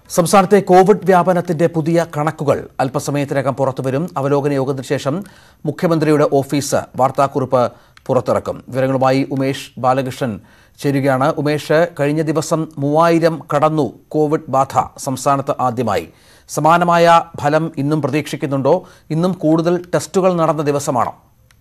സംസ്ഥാനത്തെ കോവിഡ് വ്യാപനത്തിന്റെ പുതിയ കണക്കുകൾ അല്പസമയത്തിനകം പുറത്തുവരും അവലോകന യോഗത്തിന് ശേഷം മുഖ്യമന്ത്രിയുടെ ഓഫീസ് വാർത്താക്കുറിപ്പ് പുറത്തിറക്കും വിവരങ്ങളുമായി ഉമേഷ് ബാലകൃഷ്ണൻ ചേരുകയാണ് ഉമേഷ് കഴിഞ്ഞ ദിവസം മൂവായിരം കടന്നു കോവിഡ് ബാധ സംസ്ഥാനത്ത് ആദ്യമായി സമാനമായ ഫലം ഇന്നും പ്രതീക്ഷിക്കുന്നുണ്ടോ ഇന്നും കൂടുതൽ ടെസ്റ്റുകൾ നടന്ന ദിവസമാണോ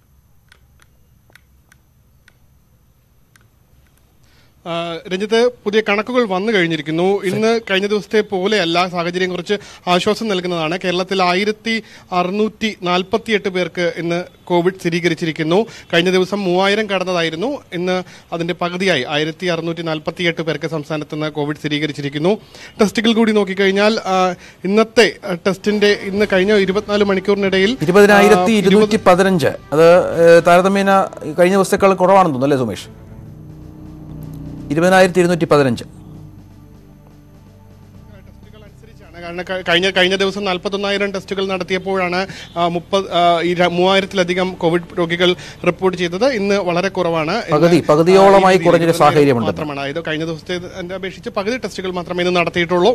ആ, രഞ്ജിത്ത് പുതിയ കണക്കുകൾ വന്നു കഴിഞ്ഞിരിക്കുന്നു ഇന്ന് കഴിഞ്ഞ ദിവസത്തെ പോലെയല്ല സാഹചര്യം കുറച്ച് ആശ്വാസം നൽകുന്നതാണ് കേരളത്തിൽ ആയിരത്തി അറുന്നൂറ്റി നാൽപ്പത്തിയെട്ട് പേർക്ക് ഇന്ന് കോവിഡ് സ്ഥിരീകരിച്ചിരിക്കുന്നു കഴിഞ്ഞ ദിവസം മൂവായിരം കടന്നതായിരുന്നു ഇന്ന് അതിന്റെ പകുതിയായി ആയിരത്തി അറുന്നൂറ്റി നാൽപ്പത്തിയെട്ട് പേർക്ക് സംസ്ഥാനത്ത് നിന്ന് കോവിഡ് സ്ഥിരീകരിച്ചിരിക്കുന്നു ടെസ്റ്റുകൾ കൂടി നോക്കിക്കഴിഞ്ഞാൽ ആ, ഇന്നത്തെ ആ, ടെസ്റ്റിന്റെ ഇന്ന് കഴിഞ്ഞ ഇരുപത്തിനാല് മണിക്കൂറിനിടയിൽ ഇരുപതിനായിരത്തി ആ, ഇരുന്നൂറ്റി പതിനഞ്ച് അത് ഏഹ്, താരതമ്യേന കഴിഞ്ഞ ദിവസത്തേക്കാൾ കുറവാണെന്ന് തോന്നുന്നു അല്ലേ സുമേഷ് ഇരുപതിനായിരത്തി ഇരുന്നൂറ്റി പതിനഞ്ച് ടെസ്റ്റുകൾ അനുസരിച്ചാണ് കാരണം ക- കഴിഞ്ഞ കഴിഞ്ഞ ദിവസം നാൽപ്പത്തൊന്നായിരം ടെസ്റ്റുകൾ നടത്തിയപ്പോഴാണ് ആ, മുപ്പത് ആ, ഈ ര- മൂവായിരത്തിലധികം കോവിഡ് രോഗികൾ റിപ്പോർട്ട് ചെയ്തത് ഇന്ന് വളരെ കുറവാണ് ഇന്ന്, പകുതി, ആ, പകുതിയോളമായി ഈ രീതിയിൽ കുറഞ്ഞൊരു ഇരുപതിനായിരം സാഹചര്യമുണ്ട്. മാത്രമാണ് ഇത് കഴിഞ്ഞ ദിവസത്തെ അപേക്ഷിച്ച് പകുതി ടെസ്റ്റുകൾ മാത്രമേ ഇന്ന് നടത്തിയിട്ടുള്ളൂ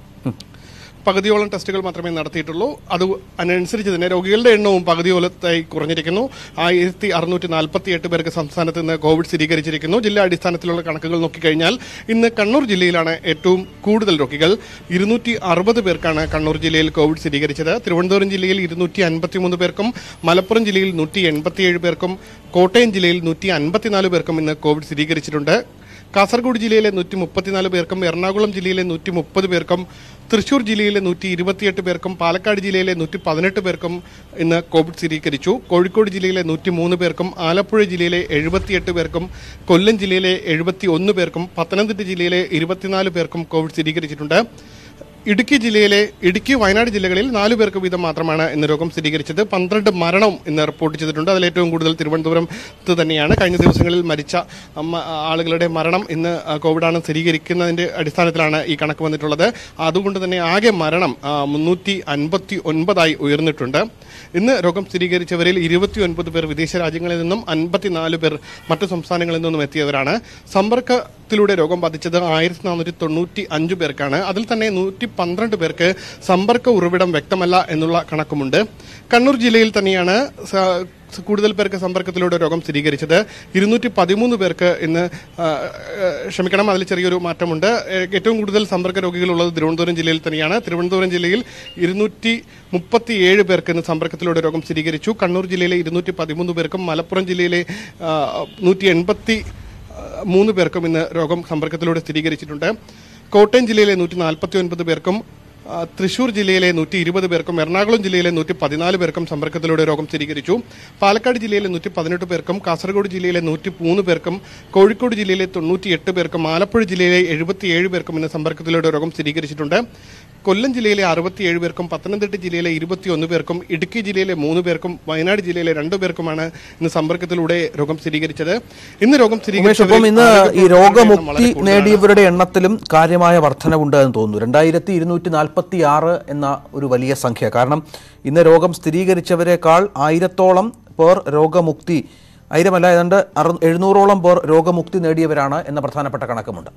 പകുതിയോളം ടെസ്റ്റുകൾ മാത്രമേ നടത്തിയിട്ടുള്ളൂ അത് അതിനനുസരിച്ച് തന്നെ രോഗികളുടെ എണ്ണവും പകുതിയോളത്തായി കുറഞ്ഞിരിക്കുന്നു ആയിരത്തി അറുന്നൂറ്റി നാൽപ്പത്തി എട്ട് പേർക്ക് സംസ്ഥാനത്ത് നിന്ന് കോവിഡ് സ്ഥിരീകരിച്ചിരിക്കുന്നു ജില്ലാ അടിസ്ഥാനത്തിലുള്ള കണക്കുകൾ നോക്കിക്കഴിഞ്ഞാൽ ഇന്ന് കണ്ണൂർ ജില്ലയിലാണ് ഏറ്റവും കൂടുതൽ രോഗികൾ ഇരുന്നൂറ്റി അറുപത് പേർക്കാണ് കണ്ണൂർ ജില്ലയിൽ കോവിഡ് സ്ഥിരീകരിച്ചത് തിരുവനന്തപുരം ജില്ലയിൽ ഇരുന്നൂറ്റി അൻപത്തിമൂന്ന് പേർക്കും മലപ്പുറം ജില്ലയിൽ നൂറ്റി എൺപത്തിയേഴ് പേർക്കും കോട്ടയം ജില്ലയിൽ നൂറ്റി അൻപത്തിനാല് പേർക്കും ഇന്ന് കോവിഡ് സ്ഥിരീകരിച്ചിട്ടുണ്ട് കാസർഗോഡ് ജില്ലയിലെ നൂറ്റി മുപ്പത്തിനാല് പേർക്കും എറണാകുളം ജില്ലയിലെ നൂറ്റി മുപ്പത് പേർക്കും തൃശൂർ ജില്ലയിലെ നൂറ്റി ഇരുപത്തിയെട്ട് പേർക്കും പാലക്കാട് ജില്ലയിലെ നൂറ്റി പതിനെട്ട് പേർക്കും ഇന്ന് കോവിഡ് സ്ഥിരീകരിച്ചു കോഴിക്കോട് ജില്ലയിലെ നൂറ്റി മൂന്ന് പേർക്കും ആലപ്പുഴ ജില്ലയിലെ എഴുപത്തിയെട്ട് പേർക്കും കൊല്ലം ജില്ലയിലെ എഴുപത്തി ഒന്ന് പേർക്കും പത്തനംതിട്ട ജില്ലയിലെ ഇരുപത്തിനാല് പേർക്കും കോവിഡ് സ്ഥിരീകരിച്ചിട്ടുണ്ട് ഇടുക്കി ജില്ലയിലെ ഇടുക്കി വയനാട് ജില്ലകളിൽ നാലു പേർക്ക് വീതം മാത്രമാണ് ഇന്ന് രോഗം സ്ഥിരീകരിച്ചത് പന്ത്രണ്ട് മരണം ഇന്ന് റിപ്പോർട്ട് ചെയ്തിട്ടുണ്ട് അതിൽ ഏറ്റവും കൂടുതൽ തിരുവനന്തപുരത്ത് തന്നെയാണ് കഴിഞ്ഞ ദിവസങ്ങളിൽ മരിച്ച അമ്മ- ആളുകളുടെ മരണം ഇന്ന് ആ, കോവിഡാണ് സ്ഥിരീകരിക്കുന്നതിന്റെ അടിസ്ഥാനത്തിലാണ് ഈ കണക്ക് വന്നിട്ടുള്ളത് അതുകൊണ്ട് തന്നെ ആകെ മരണം മുന്നൂറ്റി അൻപത്തി ഒൻപതായി ഉയർന്നിട്ടുണ്ട് ഇന്ന് രോഗം സ്ഥിരീകരിച്ചവരിൽ ഇരുപത്തി ഒൻപത് പേർ വിദേശ രാജ്യങ്ങളിൽ നിന്നും അൻപത്തിനാല് പേർ മറ്റു സംസ്ഥാനങ്ങളിൽ നിന്നും എത്തിയവരാണ് സമ്പർക്കത്തിലൂടെ രോഗം ബാധിച്ചത് ആയിരത്തി നാനൂറ്റി തൊണ്ണൂറ്റി അഞ്ച് പേർക്കാണ് അതിൽ തന്നെ നൂറ്റി പന്ത്രണ്ട് പേർക്ക് സമ്പർക്ക ഉറവിടം വ്യക്തമല്ല എന്നുള്ള കണക്കുമുണ്ട് കണ്ണൂർ ജില്ലയിൽ തന്നെയാണ് സ- കൂടുതൽ പേർക്ക് സമ്പർക്കത്തിലൂടെ രോഗം സ്ഥിരീകരിച്ചത് ഇരുന്നൂറ്റി പതിമൂന്ന് പേർക്ക് ഇന്ന് ആ, ആ, ക്ഷമിക്കണം അതിൽ ചെറിയൊരു മാറ്റമുണ്ട് ഏ, ഏറ്റവും കൂടുതൽ സമ്പർക്ക രോഗികളുള്ളത് തിരുവനന്തപുരം ജില്ലയിൽ തന്നെയാണ് തിരുവനന്തപുരം ജില്ലയിൽ ഇരുന്നൂറ്റി മുപ്പത്തിയേഴ് പേർക്ക് ഇന്ന് സമ്പർക്കത്തിലൂടെ രോഗം സ്ഥിരീകരിച്ചു കണ്ണൂർ ജില്ലയിലെ ഇരുന്നൂറ്റി പതിമൂന്ന് പേർക്കും മലപ്പുറം ജില്ലയിലെ നൂറ്റി എൺപത്തി മൂന്ന് പേർക്കും ഇന്ന് രോഗം സമ്പർക്കത്തിലൂടെ സ്ഥിരീകരിച്ചിട്ടുണ്ട് കോട്ടയം ജില്ലയിലെ നൂറ്റി നാൽപ്പത്തി ഒൻപത് പേർക്കും ആ, തൃശൂർ ജില്ലയിലെ നൂറ്റി ഇരുപത് പേർക്കും എറണാകുളം ജില്ലയിലെ നൂറ്റി പതിനാല് പേർക്കും സമ്പർക്കത്തിലൂടെ രോഗം സ്ഥിരീകരിച്ചു പാലക്കാട് ജില്ലയിലെ നൂറ്റി പതിനെട്ട് പേർക്കും കാസർഗോഡ് ജില്ലയിലെ നൂറ്റി മൂന്ന് പേർക്കും കോഴിക്കോട് ജില്ലയിലെ തൊണ്ണൂറ്റി എട്ട് പേർക്കും ആലപ്പുഴ ജില്ലയിലെ എഴുപത്തിയേഴ് പേർക്കും ഇന്ന് സമ്പർക്കത്തിലൂടെ രോഗം സ്ഥിരീകരിച്ചിട്ടുണ്ട് കൊല്ലം ജില്ലയിലെ അറുപത്തിയേഴ് പേർക്കും പത്തനംതിട്ട ജില്ലയിലെ ഇരുപത്തിയൊന്ന് പേർക്കും ഇടുക്കി ജില്ലയിലെ മൂന്ന് പേർക്കും വയനാട് ജില്ലയിലെ രണ്ടു പേർക്കുമാണ് ഇന്ന് സമ്പർക്കത്തിലൂടെ രോഗം സ്ഥിരീകരിച്ചത് ഇന്ന് രോഗം ഉമേഷ് അപ്പം ഇന്ന് ഈ ആരോഗ്യ രോഗമുക്തി വളരെ കൂടുതലാണ്. നേടിയവരുടെ എണ്ണത്തിലും കാര്യമായ വർധനവുണ്ട് എന്ന് തോന്നുന്നു രണ്ടായിരത്തി ഇരുന്നൂറ്റി നാൽപ്പത്തി ആറ് എന്ന ഒരു വലിയ സംഖ്യ കാരണം ഇന്ന് രോഗം സ്ഥിരീകരിച്ചവരെക്കാൾ ആയിരത്തോളം പേർ രോഗമുക്തി ആയിരമല്ല ഏതാണ്ട് അറു എഴുന്നൂറോളം പേർ രോഗമുക്തി നേടിയവരാണ് എന്ന പ്രധാനപ്പെട്ട കണക്കുമുണ്ട്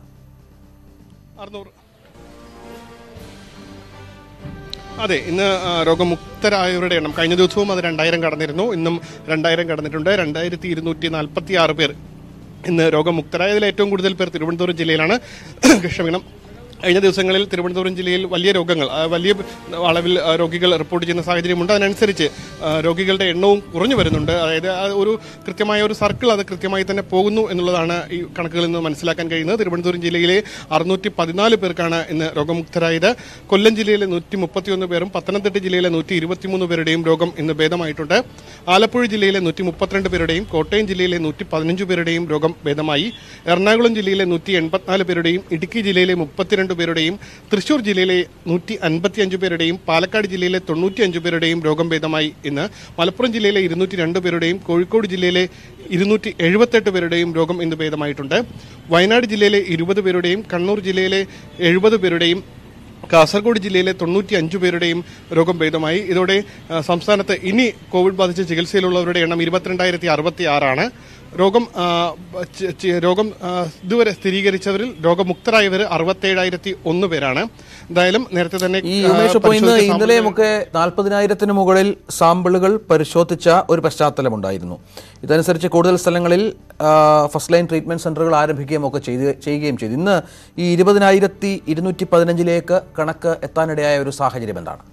അറുന്നൂറ് അതെ ഇന്ന് ആ, രോഗമുക്തരായവരുടെ എണ്ണം കഴിഞ്ഞ ദിവസവും അത് രണ്ടായിരം കടന്നിരുന്നു ഇന്നും രണ്ടായിരം കടന്നിട്ടുണ്ട് രണ്ടായിരത്തി ഇരുന്നൂറ്റി നാൽപ്പത്തി ആറ് പേർ ഇന്ന് രോഗമുക്തരായതിൽ ഏറ്റവും കൂടുതൽ പേർ തിരുവനന്തപുരം ജില്ലയിലാണ് ക്ഷമിക്കണം കഴിഞ്ഞ ദിവസങ്ങളിൽ തിരുവനന്തപുരം ജില്ലയിൽ വലിയ രോഗങ്ങൾ ആ, വലിയ അളവിൽ ആ, രോഗികൾ റിപ്പോർട്ട് ചെയ്യുന്ന സാഹചര്യമുണ്ട് അതിനനുസരിച്ച് ആ, രോഗികളുടെ എണ്ണവും കുറഞ്ഞു വരുന്നുണ്ട് അതായത് ആ ഒരു കൃത്യമായ ഒരു സർക്കിൾ അത് കൃത്യമായി തന്നെ പോകുന്നു എന്നുള്ളതാണ് ഈ കണക്കുകളിൽ നിന്ന് മനസ്സിലാക്കാൻ കഴിയുന്നത് തിരുവനന്തപുരം ജില്ലയിലെ അറുന്നൂറ്റി പതിനാല് പേർക്കാണ് ഇന്ന് രോഗമുക്തരായത് കൊല്ലം ജില്ലയിലെ നൂറ്റി മുപ്പത്തിയൊന്ന് പേരും പത്തനംതിട്ട ജില്ലയിലെ നൂറ്റി ഇരുപത്തിമൂന്ന് പേരുടെയും രോഗം ഇന്ന് ഭേദമായിട്ടുണ്ട് ആലപ്പുഴ ജില്ലയിലെ നൂറ്റി മുപ്പത്തിരണ്ട് പേരുടെയും കോട്ടയം ജില്ലയിലെ നൂറ്റി പതിനഞ്ച് പേരുടെയും രോഗം ഭേദമായി എറണാകുളം ജില്ലയിലെ നൂറ്റി എൺപത്തിനാല് പേരുടെയും ഇടുക്കി ജില്ലയിലെ മുപ്പത്തിരണ്ട് പേരുടെയും തൃശൂർ ജില്ലയിലെ നൂറ്റി അൻപത്തിയഞ്ച് പേരുടെയും പാലക്കാട് ജില്ലയിലെ തൊണ്ണൂറ്റിയഞ്ച് പേരുടെയും രോഗം ഭേദമായി ഇന്ന് മലപ്പുറം ജില്ലയിലെ ഇരുന്നൂറ്റി രണ്ട് പേരുടെയും കോഴിക്കോട് ജില്ലയിലെ ഇരുന്നൂറ്റി എഴുപത്തെട്ട് പേരുടെയും രോഗം ഇന്ന് ഭേദമായിട്ടുണ്ട് വയനാട് ജില്ലയിലെ ഇരുപത് പേരുടെയും കണ്ണൂർ ജില്ലയിലെ എഴുപത് പേരുടെയും കാസർഗോഡ് ജില്ലയിലെ തൊണ്ണൂറ്റി അഞ്ച് പേരുടെയും രോഗം ഭേദമായി ഇതോടെ ആ, സംസ്ഥാനത്ത് ഇനി കോവിഡ് ബാധിച്ച് ചികിത്സയിലുള്ളവരുടെ എണ്ണം ഇരുപത്തിരണ്ടായിരത്തി അറുപത്തി ആറാണ് രോഗം ആ, ച- ച- രോഗം ആ, ഇതുവരെ സ്ഥിരീകരിച്ചവരിൽ രോഗമുക്തരായവർ അറുപത്തേഴായിരത്തി ഒന്ന് പേരാണ് എന്തായാലും നേരത്തെ തന്നെ ഈ ആ, ഉമേഷ് ഇപ്പോൾ ഇന്ന് പരിശോധിച്ച ഇന്നലെയുമൊക്കെ നാൽപ്പതിനായിരത്തിന് മുകളിൽ സാമ്പിളുകൾ പരിശോധിച്ച ഒരു പശ്ചാത്തലമുണ്ടായിരുന്നു ഇതനുസരിച്ച് കൂടുതൽ സ്ഥലങ്ങളിൽ ആ, ഫസ്റ്റ് ലൈൻ ട്രീറ്റ്മെന്റ് സെന്ററുകൾ ആരംഭിക്കുകയും ഒക്കെ ചെയ്ത് ചെയ്യുകയും ചെയ്തു ഇന്ന് ഈ ഇരുപതിനായിരത്തി ഇരുന്നൂറ്റി പതിനഞ്ചിലേക്ക് കണക്ക് എത്താനിടയായ ഒരു സാഹചര്യം എന്താണ്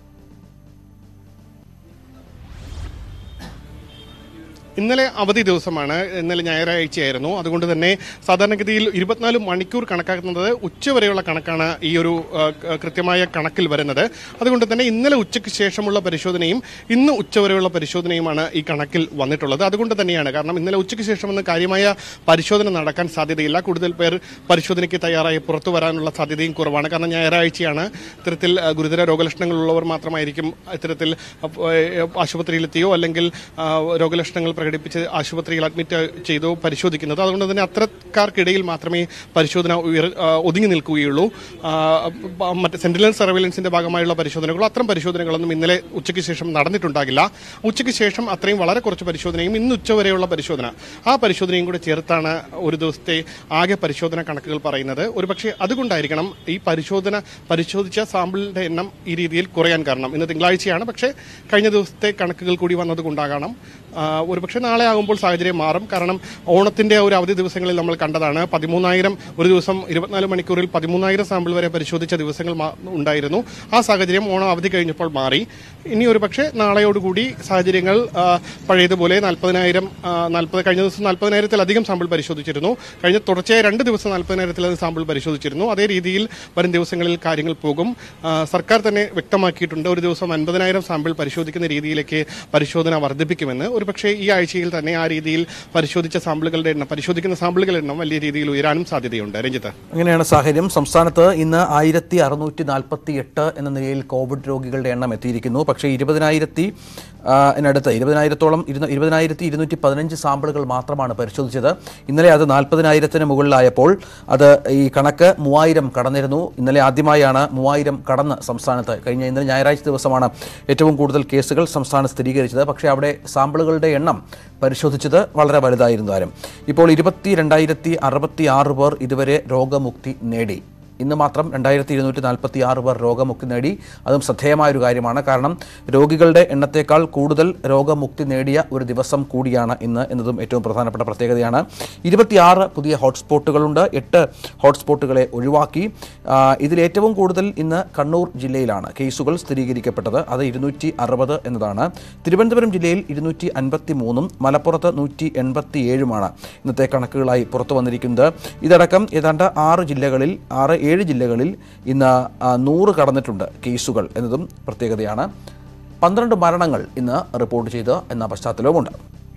ഇന്നലെ അവധി ദിവസമാണ് ഇന്നലെ ഞായറാഴ്ചയായിരുന്നു അതുകൊണ്ട് തന്നെ സാധാരണഗതിയിൽ ഇരുപത്തിനാല് മണിക്കൂർ കണക്കാക്കുന്നത് ഉച്ചവരെയുള്ള കണക്കാണ് ഈ ഒരു ആ, ക- കൃത്യമായ കണക്കിൽ വരുന്നത് അതുകൊണ്ട് തന്നെ ഇന്നലെ ഉച്ചയ്ക്ക് ശേഷമുള്ള പരിശോധനയും ഇന്ന് ഉച്ചവരെയുള്ള പരിശോധനയുമാണ് ഈ കണക്കിൽ വന്നിട്ടുള്ളത് അതുകൊണ്ട് തന്നെയാണ് കാരണം ഇന്നലെ ഉച്ചയ്ക്ക് ശേഷമൊന്നും കാര്യമായ പരിശോധന നടക്കാൻ സാധ്യതയില്ല കൂടുതൽ പേർ പരിശോധനയ്ക്ക് തയ്യാറായി പുറത്തു വരാനുള്ള സാധ്യതയും കുറവാണ് കാരണം ഞായറാഴ്ചയാണ് ഇത്തരത്തിൽ ആ, ഗുരുതര രോഗലക്ഷണങ്ങളുള്ളവർ മാത്രമായിരിക്കും ഇത്തരത്തിൽ അപ്പ- ഏ, ആശുപത്രിയിലെത്തിയോ അല്ലെങ്കിൽ ആ, രോഗലക്ഷണങ്ങൾ പ്രകടിപ്പിച്ച് ആശുപത്രിയിൽ അഡ്മിറ്റ് ചെയ്തോ പരിശോധിക്കുന്നത് അതുകൊണ്ട് തന്നെ അത്തരക്കാർക്കിടയിൽ മാത്രമേ പരിശോധന ഉയർ ആ, ഒതുങ്ങി നിൽക്കുകയുള്ളൂ ആ, പ- മറ്റ് സെന്റിനൽ സർവൈലൻസിന്റെ ഭാഗമായുള്ള പരിശോധനകളോ അത്തരം പരിശോധനകളൊന്നും ഇന്നലെ ഉച്ചയ്ക്ക് ശേഷം നടന്നിട്ടുണ്ടാകില്ല ഉച്ചയ്ക്ക് ശേഷം അത്രയും വളരെ കുറച്ച് പരിശോധനയും ഇന്ന് ഉച്ചവരെയുള്ള പരിശോധന ആ പരിശോധനയും കൂടെ ചേർത്താണ് ഒരു ദിവസത്തെ ആകെ പരിശോധന കണക്കുകൾ പറയുന്നത് ഒരുപക്ഷെ അതുകൊണ്ടായിരിക്കണം ഈ പരിശോധന പരിശോധിച്ച സാമ്പിളിന്റെ എണ്ണം ഈ രീതിയിൽ കുറയാൻ കാരണം ഇന്ന് തിങ്കളാഴ്ചയാണ് പക്ഷേ കഴിഞ്ഞ ദിവസത്തെ കണക്കുകൾ കൂടി വന്നതുകൊണ്ടാകണം ആ, ഒരുപക്ഷെ നാളെ ആകുമ്പോൾ സാഹചര്യം മാറും കാരണം ഓണത്തിന്റെ ഒരു അവധി ദിവസങ്ങളിൽ നമ്മൾ കണ്ടതാണ് പതിമൂന്നായിരം ഒരു ദിവസം ഇരുപത്തിനാല് മണിക്കൂറിൽ പതിമൂന്നായിരം സാമ്പിൾ വരെ പരിശോധിച്ച ദിവസങ്ങൾ മാ- ഉണ്ടായിരുന്നു ആ സാഹചര്യം ഓണം അവധി കഴിഞ്ഞപ്പോൾ മാറി ഇനി ഒരുപക്ഷെ നാളെയോടുകൂടി സാഹചര്യങ്ങൾ ആ, പഴയതുപോലെ നാൽപ്പതിനായിരം നാൽപ്പത് കഴിഞ്ഞ ദിവസം നാൽപ്പതിനായിരത്തിലധികം സാമ്പിൾ പരിശോധിച്ചിരുന്നു കഴിഞ്ഞ തുടർച്ചയായ രണ്ട് ദിവസം നാൽപ്പതിനായിരത്തിലധികം സാമ്പിൾ പരിശോധിച്ചിരുന്നു അതേ രീതിയിൽ വരും ദിവസങ്ങളിൽ കാര്യങ്ങൾ പോകും ആ, സർക്കാർ തന്നെ വ്യക്തമാക്കിയിട്ടുണ്ട് ഒരു ദിവസം അൻപതിനായിരം സാമ്പിൾ പരിശോധിക്കുന്ന രീതിയിലേക്ക് പരിശോധന വർദ്ധിപ്പിക്കുമെന്ന് ഒരുപക്ഷെ ഈ ആഴ്ചയിൽ തന്നെ ആ രീതിയിൽ പരിശോധിച്ച സാമ്പിളുകളുടെ എണ്ണം പരിശോധിക്കുന്ന സാമ്പിളുകളുടെ എണ്ണം വലിയ രീതിയിൽ ഉയരാനും സാധ്യതയുണ്ട് രഞ്ജിത്ത് അങ്ങനെയാണ് സാഹചര്യം സംസ്ഥാനത്ത് ഇന്ന് ആയിരത്തി അറുന്നൂറ്റി നാൽപ്പത്തി എട്ട് എന്ന നിലയിൽ കോവിഡ് രോഗികളുടെ എണ്ണം എത്തിയിരിക്കുന്നു പക്ഷേ ഇരുപതിനായിരത്തി അതിനടുത്ത് ഇരുപതിനായിരത്തോളം ഇരുന്ന ഇരുപതിനായിരത്തി ഇരുന്നൂറ്റി പതിനഞ്ച് സാമ്പിളുകൾ മാത്രമാണ് പരിശോധിച്ചത് ഇന്നലെ അത് നാൽപ്പതിനായിരത്തിന് മുകളിലായപ്പോൾ അത് ഈ കണക്ക് മൂവായിരം കടന്നിരുന്നു ഇന്നലെ ആദ്യമായാണ് മൂവായിരം കടന്ന് സംസ്ഥാനത്ത് കഴിഞ്ഞ ഇന്നലെ ഞായറാഴ്ച ദിവസമാണ് ഏറ്റവും കൂടുതൽ കേസുകൾ സംസ്ഥാനത്ത് സ്ഥിരീകരിച്ചത് പക്ഷേ അവിടെ സാമ്പിളുകളുടെ എണ്ണം പരിശോധിച്ചത് വളരെ വലുതായിരുന്നു താരം ഇപ്പോൾ ഇരുപത്തി രണ്ടായിരത്തി അറുപത്തി ആറ് പേർ ഇതുവരെ രോഗമുക്തി നേടി ഇന്ന് മാത്രം രണ്ടായിരത്തി ഇരുന്നൂറ്റി നാൽപ്പത്തി ആറ് പേർ രോഗമുക്തി നേടി അതും ശ്രദ്ധേയമായ ഒരു കാര്യമാണ് കാരണം രോഗികളുടെ എണ്ണത്തേക്കാൾ കൂടുതൽ രോഗമുക്തി നേടിയ ഒരു ദിവസം കൂടിയാണ് ഇന്ന് എന്നതും ഏറ്റവും പ്രധാനപ്പെട്ട പ്രത്യേകതയാണ് ഇരുപത്തിയാറ് പുതിയ ഹോട്ട്സ്പോട്ടുകളുണ്ട് എട്ട് ഹോട്ട്സ്പോട്ടുകളെ ഒഴിവാക്കി ആ, ഇതിൽ ഏറ്റവും കൂടുതൽ ഇന്ന് കണ്ണൂർ ജില്ലയിലാണ് കേസുകൾ സ്ഥിരീകരിക്കപ്പെട്ടത് അത് ഇരുന്നൂറ്റി അറുപത് എന്നതാണ് തിരുവനന്തപുരം ജില്ലയിൽ ഇരുന്നൂറ്റി അൻപത്തി മൂന്നും മലപ്പുറത്ത് നൂറ്റി എൺപത്തി ഏഴുമാണ് ഇന്നത്തെ കണക്കുകളായി പുറത്തു വന്നിരിക്കുന്നത് ഇതടക്കം ഏതാണ്ട് ആറ് ജില്ലകളിൽ ആറ് ഏഴ് ജില്ലകളിൽ ഇന്ന് ആ, നൂറ് കടന്നിട്ടുണ്ട് കേസുകൾ എന്നതും പ്രത്യേകതയാണ് പന്ത്രണ്ട് മരണങ്ങൾ ഇന്ന് റിപ്പോർട്ട് ചെയ്ത് എന്ന പശ്ചാത്തലവുമുണ്ട്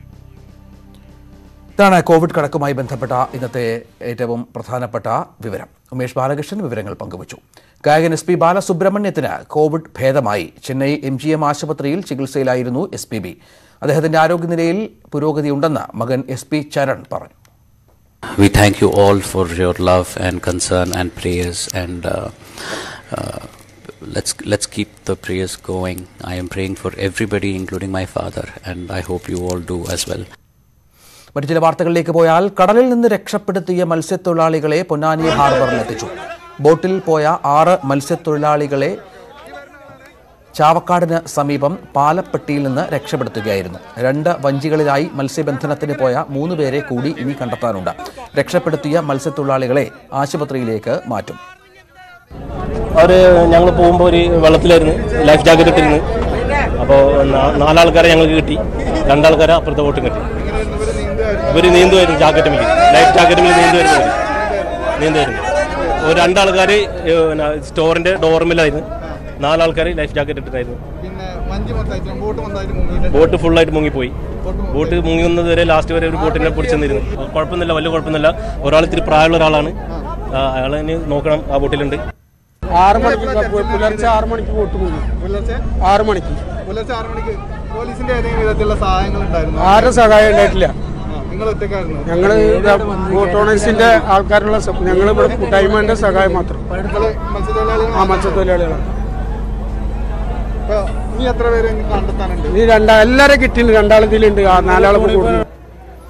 ഇതാണ് കോവിഡ് കണക്കുമായി ബന്ധപ്പെട്ട ഇന്നത്തെ ഏറ്റവും പ്രധാനപ്പെട്ട വിവരം ഉമേഷ് ബാലകൃഷ്ണൻ വിവരങ്ങൾ പങ്കുവച്ചു ഗായകൻ എസ് പി ബാലസുബ്രഹ്മണ്യത്തിന് കോവിഡ് ഭേദമായി ചെന്നൈ എം ജി എം ആശുപത്രിയിൽ ചികിത്സയിലായിരുന്നു എസ് പി ബി അദ്ദേഹത്തിന്റെ ആരോഗ്യനിലയിൽ പുരോഗതിയുണ്ടെന്ന് മകൻ എസ് പി ചരൺ പറഞ്ഞു We thank you all for your love and concern and prayers, and uh, uh, let's let's keep the prayers going. I am praying for everybody, including my father, and I hope you all do as well. മറ്റു ചില വാർത്തകളിലേക്ക് പോയാൽ കടലിൽ നിന്ന് രക്ഷപ്പെടുത്തിയ മത്സ്യത്തൊഴിലാളികളെ പൊന്നാനി ഹാർബറിൽ എത്തിച്ചു ബോട്ടിൽ പോയ ആറ് മത്സ്യത്തൊഴിലാളികളെ ചാവക്കാടിന് സമീപം പാലപ്പെട്ടിയിൽ നിന്ന് രക്ഷപ്പെടുത്തുകയായിരുന്നു രണ്ട് വഞ്ചികളിലായി മത്സ്യബന്ധനത്തിന് പോയ മൂന്ന് പേരെ കൂടി ഇനി കണ്ടെത്താനുണ്ട് രക്ഷപ്പെടുത്തിയ മത്സ്യത്തൊഴിലാളികളെ ആശുപത്രിയിലേക്ക് മാറ്റും അവർ ഞങ്ങൾ പോകുമ്പോൾ ഒരു വെള്ളത്തിലായിരുന്നു ലൈഫ് ജാക്കറ്റ് ഇട്ടിരുന്നു അപ്പോൾ നാലാൾക്കാരെ ഞങ്ങൾക്ക് കിട്ടി രണ്ടാൾക്കാരെ അപ്പുറത്തെ ബോട്ടും കിട്ടി ഇവർ നീന്തുമായിരുന്നു ജാക്കറ്റ് മേൽ ലൈഫ് ജാക്കറ്റ് മേൽ നീന്തുമായിരുന്നു ഇവര്. നീന്തുമായിരുന്നു ഒരു രണ്ടാൾക്കാർ സ്റ്റോറിൻ്റെ ഡോർമിലായിരുന്നു നാലാൾക്കാർ ലൈഫ് ജാക്കറ്റ് ഇട്ടിട്ടായിരുന്നു പിന്നെ മഞ്ച് മൊത്തമായിട്ട് ബോട്ട് മൊത്തമായിട്ട് മുങ്ങിയിട്ടുണ്ട് ബോട്ട് ഫുള്ളായിട്ട് മുങ്ങിപ്പോയി ബോട്ട് മുങ്ങുന്നത് വരെ ലാസ്റ്റ് വരെ ഒരു ബോട്ടിനെ പിടിച്ചെന്നിരുന്നു കുഴപ്പമൊന്നുമില്ല വലിയ കുഴപ്പമൊന്നുമില്ല ഒരാൾ ഇത്തിരി പ്രായമുള്ള ഒരാളാണ് അയാളെ ഇനി നോക്കണം ആ ബോട്ടിലുണ്ട് ആറ് മണിക്ക് പു- പുലർച്ചെ ആറ് മണിക്ക് ബോട്ട് പോകും പുലർച്ചെ ആറ് മണിക്ക് പുലർച്ചെ ആറ് മണിക്ക് പോലീസിന്റെ ഏതെങ്കിലും വിധത്തിലുള്ള സഹായങ്ങൾ ഉണ്ടായിരുന്നു ആരും സഹായം ഉണ്ടായിട്ടില്ല നിങ്ങൾ ഒറ്റക്കായിരുന്നു ഞങ്ങള് ബോട്ട് ഓണേഴ്സിന്റെ ആൾക്കാരുള്ള ഞങ്ങൾ ഇവിടെ കൂട്ടായ്മന്റെ സഹായം മാത്രം നിങ്ങള് മത്സ്യത്തൊഴിലാളികൾ ആ മത്സ്യത്തൊഴിലാളികളാണ് ഇപ്പൊ ഇനി എത്ര പേര് ഇനി കണ്ടെത്താനുണ്ട് ഇനി രണ്ടാ എല്ലാരെ കിട്ടിയിട്ടുണ്ട് രണ്ടാൾ ഇതിലുണ്ട് ആ നാലാൾ കൂടി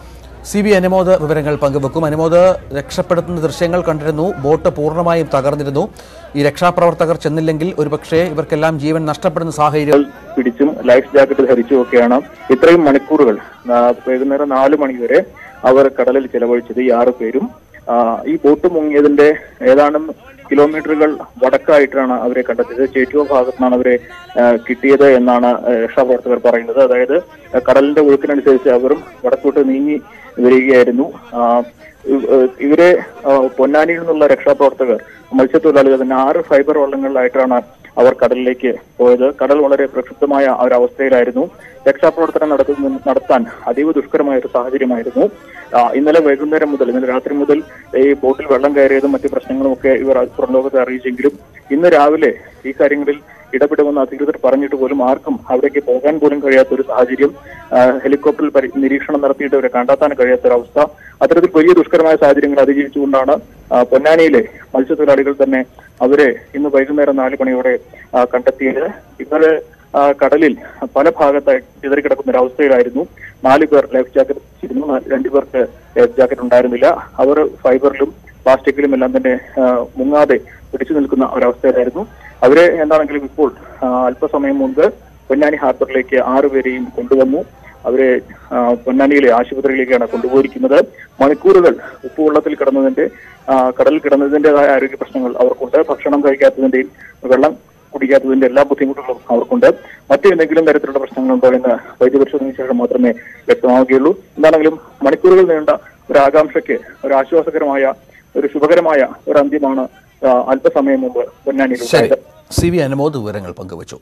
സി ബി അനുമോദ് വിവരങ്ങൾ പങ്കുവെക്കും അനുമോദ് രക്ഷപ്പെടുത്തുന്ന ദൃശ്യങ്ങൾ കണ്ടിരുന്നു ബോട്ട് പൂർണ്ണമായും തകർന്നിരുന്നു ഈ രക്ഷാപ്രവർത്തകർ ചെന്നില്ലെങ്കിൽ ഒരുപക്ഷെ ഇവർക്കെല്ലാം ജീവൻ നഷ്ടപ്പെടുന്ന സാഹചര്യം പിടിച്ചും ലൈഫ് ജാക്കറ്റ് ധരിച്ചും ഒക്കെയാണ് ഇത്രയും മണിക്കൂറുകൾ ആ, വൈകുന്നേരം നാല് മണി വരെ അവർ കടലിൽ ചെലവഴിച്ചത് ഈ ആറ് പേരും ആ, ഈ ബോട്ട് മുങ്ങിയതിന്റെ ഏതാനും കിലോമീറ്ററുകൾ വടക്കായിട്ടാണ് അവരെ കണ്ടെത്തിയത് ചേറ്റുവ ഭാഗത്തു നിന്നാണ് അവരെ ആ, കിട്ടിയത് എന്നാണ് ആ, രക്ഷാപ്രവർത്തകർ പറയുന്നത് അതായത് ആ, കടലിന്റെ ഒഴുക്കിനനുസരിച്ച് അവരും വടക്കോട്ട് നീങ്ങി വരികയായിരുന്നു ആ, ഇവ- ഏഹ് ഇവരെ ആ, പൊന്നാനിയിൽ നിന്നുള്ള രക്ഷാപ്രവർത്തകർ മത്സ്യത്തൊഴിലാളികൾ തന്നെ ആറ് ഫൈബർ വള്ളങ്ങളിലായിട്ടാണ് അവർ കടലിലേക്ക് പോയത് കടൽ വളരെ പ്രക്ഷുബ്ധമായ ആ ഒരു അവസ്ഥയിലായിരുന്നു രക്ഷാപ്രവർത്തനം നടത്തുന്ന നടത്താൻ അതീവ ദുഷ്കരമായ ഒരു സാഹചര്യമായിരുന്നു ആ, ഇന്നലെ വൈകുന്നേരം മുതൽ ഇന്നലെ രാത്രി മുതൽ ഈ ബോട്ടിൽ വെള്ളം കയറിയതും മറ്റു പ്രശ്നങ്ങളും ഒക്കെ ഇവർ പുറംലോകത്തെ അറിയിച്ചെങ്കിലും ഇന്ന് രാവിലെ ഈ കാര്യങ്ങളിൽ ഇടപെടുമെന്ന് അധികൃതർ പറഞ്ഞിട്ട് പോലും ആർക്കും അവിടേക്ക് പോകാൻ പോലും കഴിയാത്ത ഒരു സാഹചര്യം ആ, ഹെലികോപ്റ്ററിൽ പരി- നിരീക്ഷണം നടത്തിയിട്ട് അവരെ കണ്ടെത്താൻ കഴിയാത്ത ഒരു അവസ്ഥ അത്തരത്തിൽ വലിയ ദുഷ്കരമായ സാഹചര്യങ്ങൾ അതിജീവിച്ചുകൊണ്ടാണ് ആ, പൊന്നാനിയിലെ മത്സ്യത്തൊഴിലാളികൾ തന്നെ അവരെ ഇന്ന് വൈകുന്നേരം നാല് മണിയോടെ ആ, കണ്ടെത്തിയത് ഇവര് ആ, കടലിൽ പല ഭാഗത്തായി ചിതറിക്കിടക്കുന്ന ഒരു അവസ്ഥയിലായിരുന്നു നാല് പേർ ലൈഫ് ജാക്കറ്റ് ധരിച്ചിരുന്നു നാ- രണ്ടു പേർക്ക് ലൈഫ് ജാക്കറ്റ് ഉണ്ടായിരുന്നില്ല അവർ ഫൈബറിലും പ്ലാസ്റ്റിക്കിലും എല്ലാം തന്നെ ആ, മുങ്ങാതെ പിടിച്ചു നിൽക്കുന്ന ഒരവസ്ഥയിലായിരുന്നു അവരെ എന്താണെങ്കിലും ഇപ്പോൾ ആ, അല്പസമയം മുൻപ് പൊന്നാനി ഹാർബറിലേക്ക് ആറുപേരെയും കൊണ്ടുവന്നു അവരെ ആ, പൊന്നാനിയിലെ ആശുപത്രിയിലേക്കാണ് കൊണ്ടുപോയിരിക്കുന്നത് മണിക്കൂറുകൾ ഉപ്പുവെള്ളത്തിൽ കിടന്നതിന്റെ ആ, കടലിൽ കിടന്നതിന്റേതായ ആരോഗ്യ പ്രശ്നങ്ങൾ അവർക്കുണ്ട് ഭക്ഷണം കഴിക്കാത്തതിന്റെയും വെള്ളം കുടിക്കാത്തതിന്റെ എല്ലാ ബുദ്ധിമുട്ടുകളും അവർക്കുണ്ട് മറ്റെന്തെങ്കിലും തരത്തിലുള്ള പ്രശ്നങ്ങളുണ്ടോ എന്ന് വൈദ്യപരിശോധനയ്ക്ക് ശേഷം മാത്രമേ വ്യക്തമാവുകയുള്ളൂ എന്താണെങ്കിലും മണിക്കൂറുകൾ നീണ്ട ഒരു ആകാംക്ഷയ്ക്ക് ഒരു ആശ്വാസകരമായ ഒരു ശുഭകരമായ ഒരു അന്ത്യമാണ് ആ, അല്പസമയം മുമ്പ് പൊന്നാനിയിൽ ശരി ഉണ്ടായത് സി വി അനുമോദ് വിവരങ്ങൾ പങ്കുവച്ചു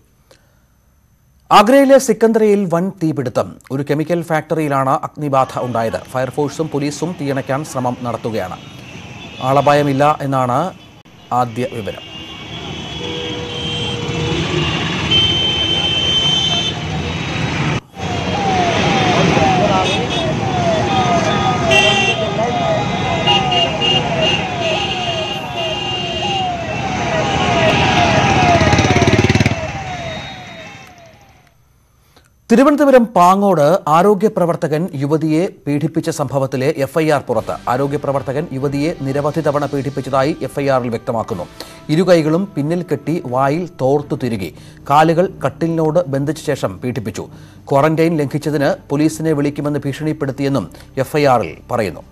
ആഗ്രയിലെ സിക്കന്ദരയിൽ വൻ തീപിടുത്തം ഒരു കെമിക്കൽ ഫാക്ടറിയിലാണ് അഗ്നിബാധ ഉണ്ടായത് ഫയർഫോഴ്സും പോലീസും തീയണയ്ക്കാൻ ശ്രമം നടത്തുകയാണ് ആളപായമില്ല എന്നാണ് ആദ്യ വിവരം തിരുവനന്തപുരം പാങ്ങോട് ആരോഗ്യ പ്രവർത്തകൻ യുവതിയെ പീഡിപ്പിച്ച സംഭവത്തിലെ എഫ്ഐആർ പുറത്ത് ആരോഗ്യ പ്രവർത്തകൻ യുവതിയെ നിരവധി തവണ പീഡിപ്പിച്ചതായി എഫ്ഐആറിൽ വ്യക്തമാക്കുന്നു ഇരുകൈകളും പിന്നിൽ കെട്ടി വായിൽ തോർത്തു തിരുകി കാലുകൾ കട്ടിലിനോട് ബന്ധിച്ച ശേഷം പീഡിപ്പിച്ചു ക്വാറന്റൈൻ ലംഘിച്ചതിന് പോലീസിനെ വിളിക്കുമെന്ന് ഭീഷണിപ്പെടുത്തിയെന്നും എഫ്ഐആറിൽ പറയുന്നു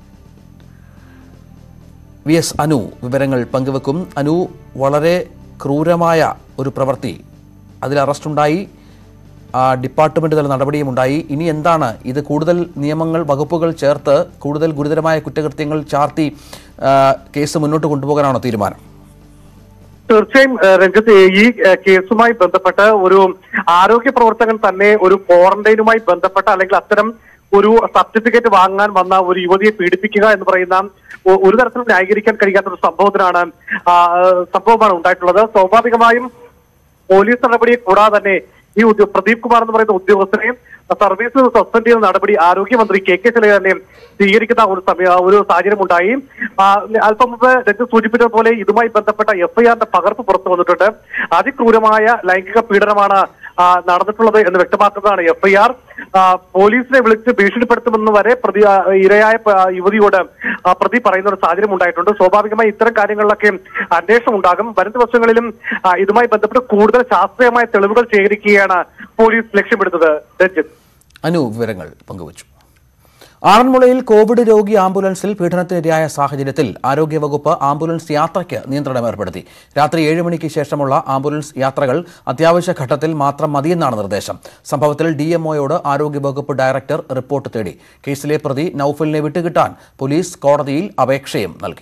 വി എസ് അനു വിവരങ്ങൾ പങ്കുവെക്കും അനു വളരെ ക്രൂരമായ ഒരു പ്രവൃത്തി അതിൽ അറസ്റ്റുണ്ടായി ആ, ഡിപ്പാർട്ട്മെന്റ് തല നടപടിയും ഉണ്ടായി ഇനി എന്താണ് ഇത് കൂടുതൽ നിയമങ്ങൾ വകുപ്പുകൾ ചേർത്ത് കൂടുതൽ ഗുരുതരമായ കുറ്റകൃത്യങ്ങൾ ചാർത്തി ആ, കേസ് മുന്നോട്ട് കൊണ്ടുപോകാനാണോ തീരുമാനം തീർച്ചയായും ഏഹ് രഞ്ജിത്ത് ഈ ഏഹ് കേസുമായി ബന്ധപ്പെട്ട് ഒരു ആരോഗ്യ പ്രവർത്തകൻ തന്നെ ഒരു ക്വാറന്റൈനുമായി ബന്ധപ്പെട്ട അല്ലെങ്കിൽ അത്തരം ഒരു സർട്ടിഫിക്കറ്റ് വാങ്ങാൻ വന്ന ഒരു യുവതിയെ പീഡിപ്പിക്കുക എന്ന് പറയുന്ന ഒ- ഒരു തരത്തിലും ന്യായീകരിക്കാൻ കഴിയാത്ത ഒരു സംഭവത്തിനാണ് ആ, ഏഹ് സംഭവമാണ് ഉണ്ടായിട്ടുള്ളത് സ്വാഭാവികമായും പോലീസ് നടപടിയെ കൂടാതെ തന്നെ ഈ ഉദ്യോ പ്രദീപ് കുമാർ എന്ന് പറയുന്ന ഉദ്യോഗസ്ഥനെ സർവീസ് സസ്പെൻഡ് ചെയ്യുന്ന നടപടി ആരോഗ്യമന്ത്രി കെ കെ ശൈലജ തന്നെ സ്വീകരിക്കുന്ന ഒരു സമയ ഒരു സാഹചര്യം ഉണ്ടായി ആ, അല്പം മുമ്പ് രഞ്ജിത്ത് സൂചിപ്പിച്ചതുപോലെ ഇതുമായി ബന്ധപ്പെട്ട എഫ്ഐആറിന്റെ പകർപ്പ് പുറത്തു വന്നിട്ടുണ്ട് അതിക്രൂരമായ ലൈംഗിക പീഡനമാണ് ആ, നടന്നിട്ടുള്ളത് എന്ന് വ്യക്തമാക്കുന്നതാണ് എഫ്ഐആർ പോലീസിനെ വിളിച്ച് ഭീഷണിപ്പെടുത്തുമെന്ന് വരെ പ്രതി ആ, ഇരയായ പ- ആ, യുവതിയോട് ആ, പ്രതി പറയുന്ന ഒരു സാഹചര്യം ഉണ്ടായിട്ടുണ്ട് സ്വാഭാവികമായി ഇത്തരം കാര്യങ്ങളിലൊക്കെ അന്വേഷണം ഉണ്ടാകും വരും ദിവസങ്ങളിലും ആ, ഇതുമായി ബന്ധപ്പെട്ട് കൂടുതൽ ശാസ്ത്രീയമായ തെളിവുകൾ ശേഖരിക്കുകയാണ് പോലീസ് ലക്ഷ്യമിടുന്നത് രഞ്ജിത്ത് അനു വിവരങ്ങൾ പങ്കുവച്ചു ആറന്മുളയിൽ കോവിഡ് രോഗി ആംബുലൻസിൽ പീഡനത്തിനിരയായ സാഹചര്യത്തിൽ ആരോഗ്യവകുപ്പ് ആംബുലൻസ് യാത്രയ്ക്ക് നിയന്ത്രണം ഏർപ്പെടുത്തി രാത്രി ഏഴ് മണിക്ക് ശേഷമുള്ള ആംബുലൻസ് യാത്രകൾ അത്യാവശ്യ ഘട്ടത്തിൽ മാത്രം മതിയെന്നാണ് നിർദ്ദേശം സംഭവത്തിൽ ഡിഎംഒയോട് ആരോഗ്യവകുപ്പ് ഡയറക്ടർ റിപ്പോർട്ട് തേടി കേസിലെ പ്രതി നൌഫലിനെ വിട്ടുകിട്ടാൻ പോലീസ് കോടതിയിൽ അപേക്ഷയും നൽകി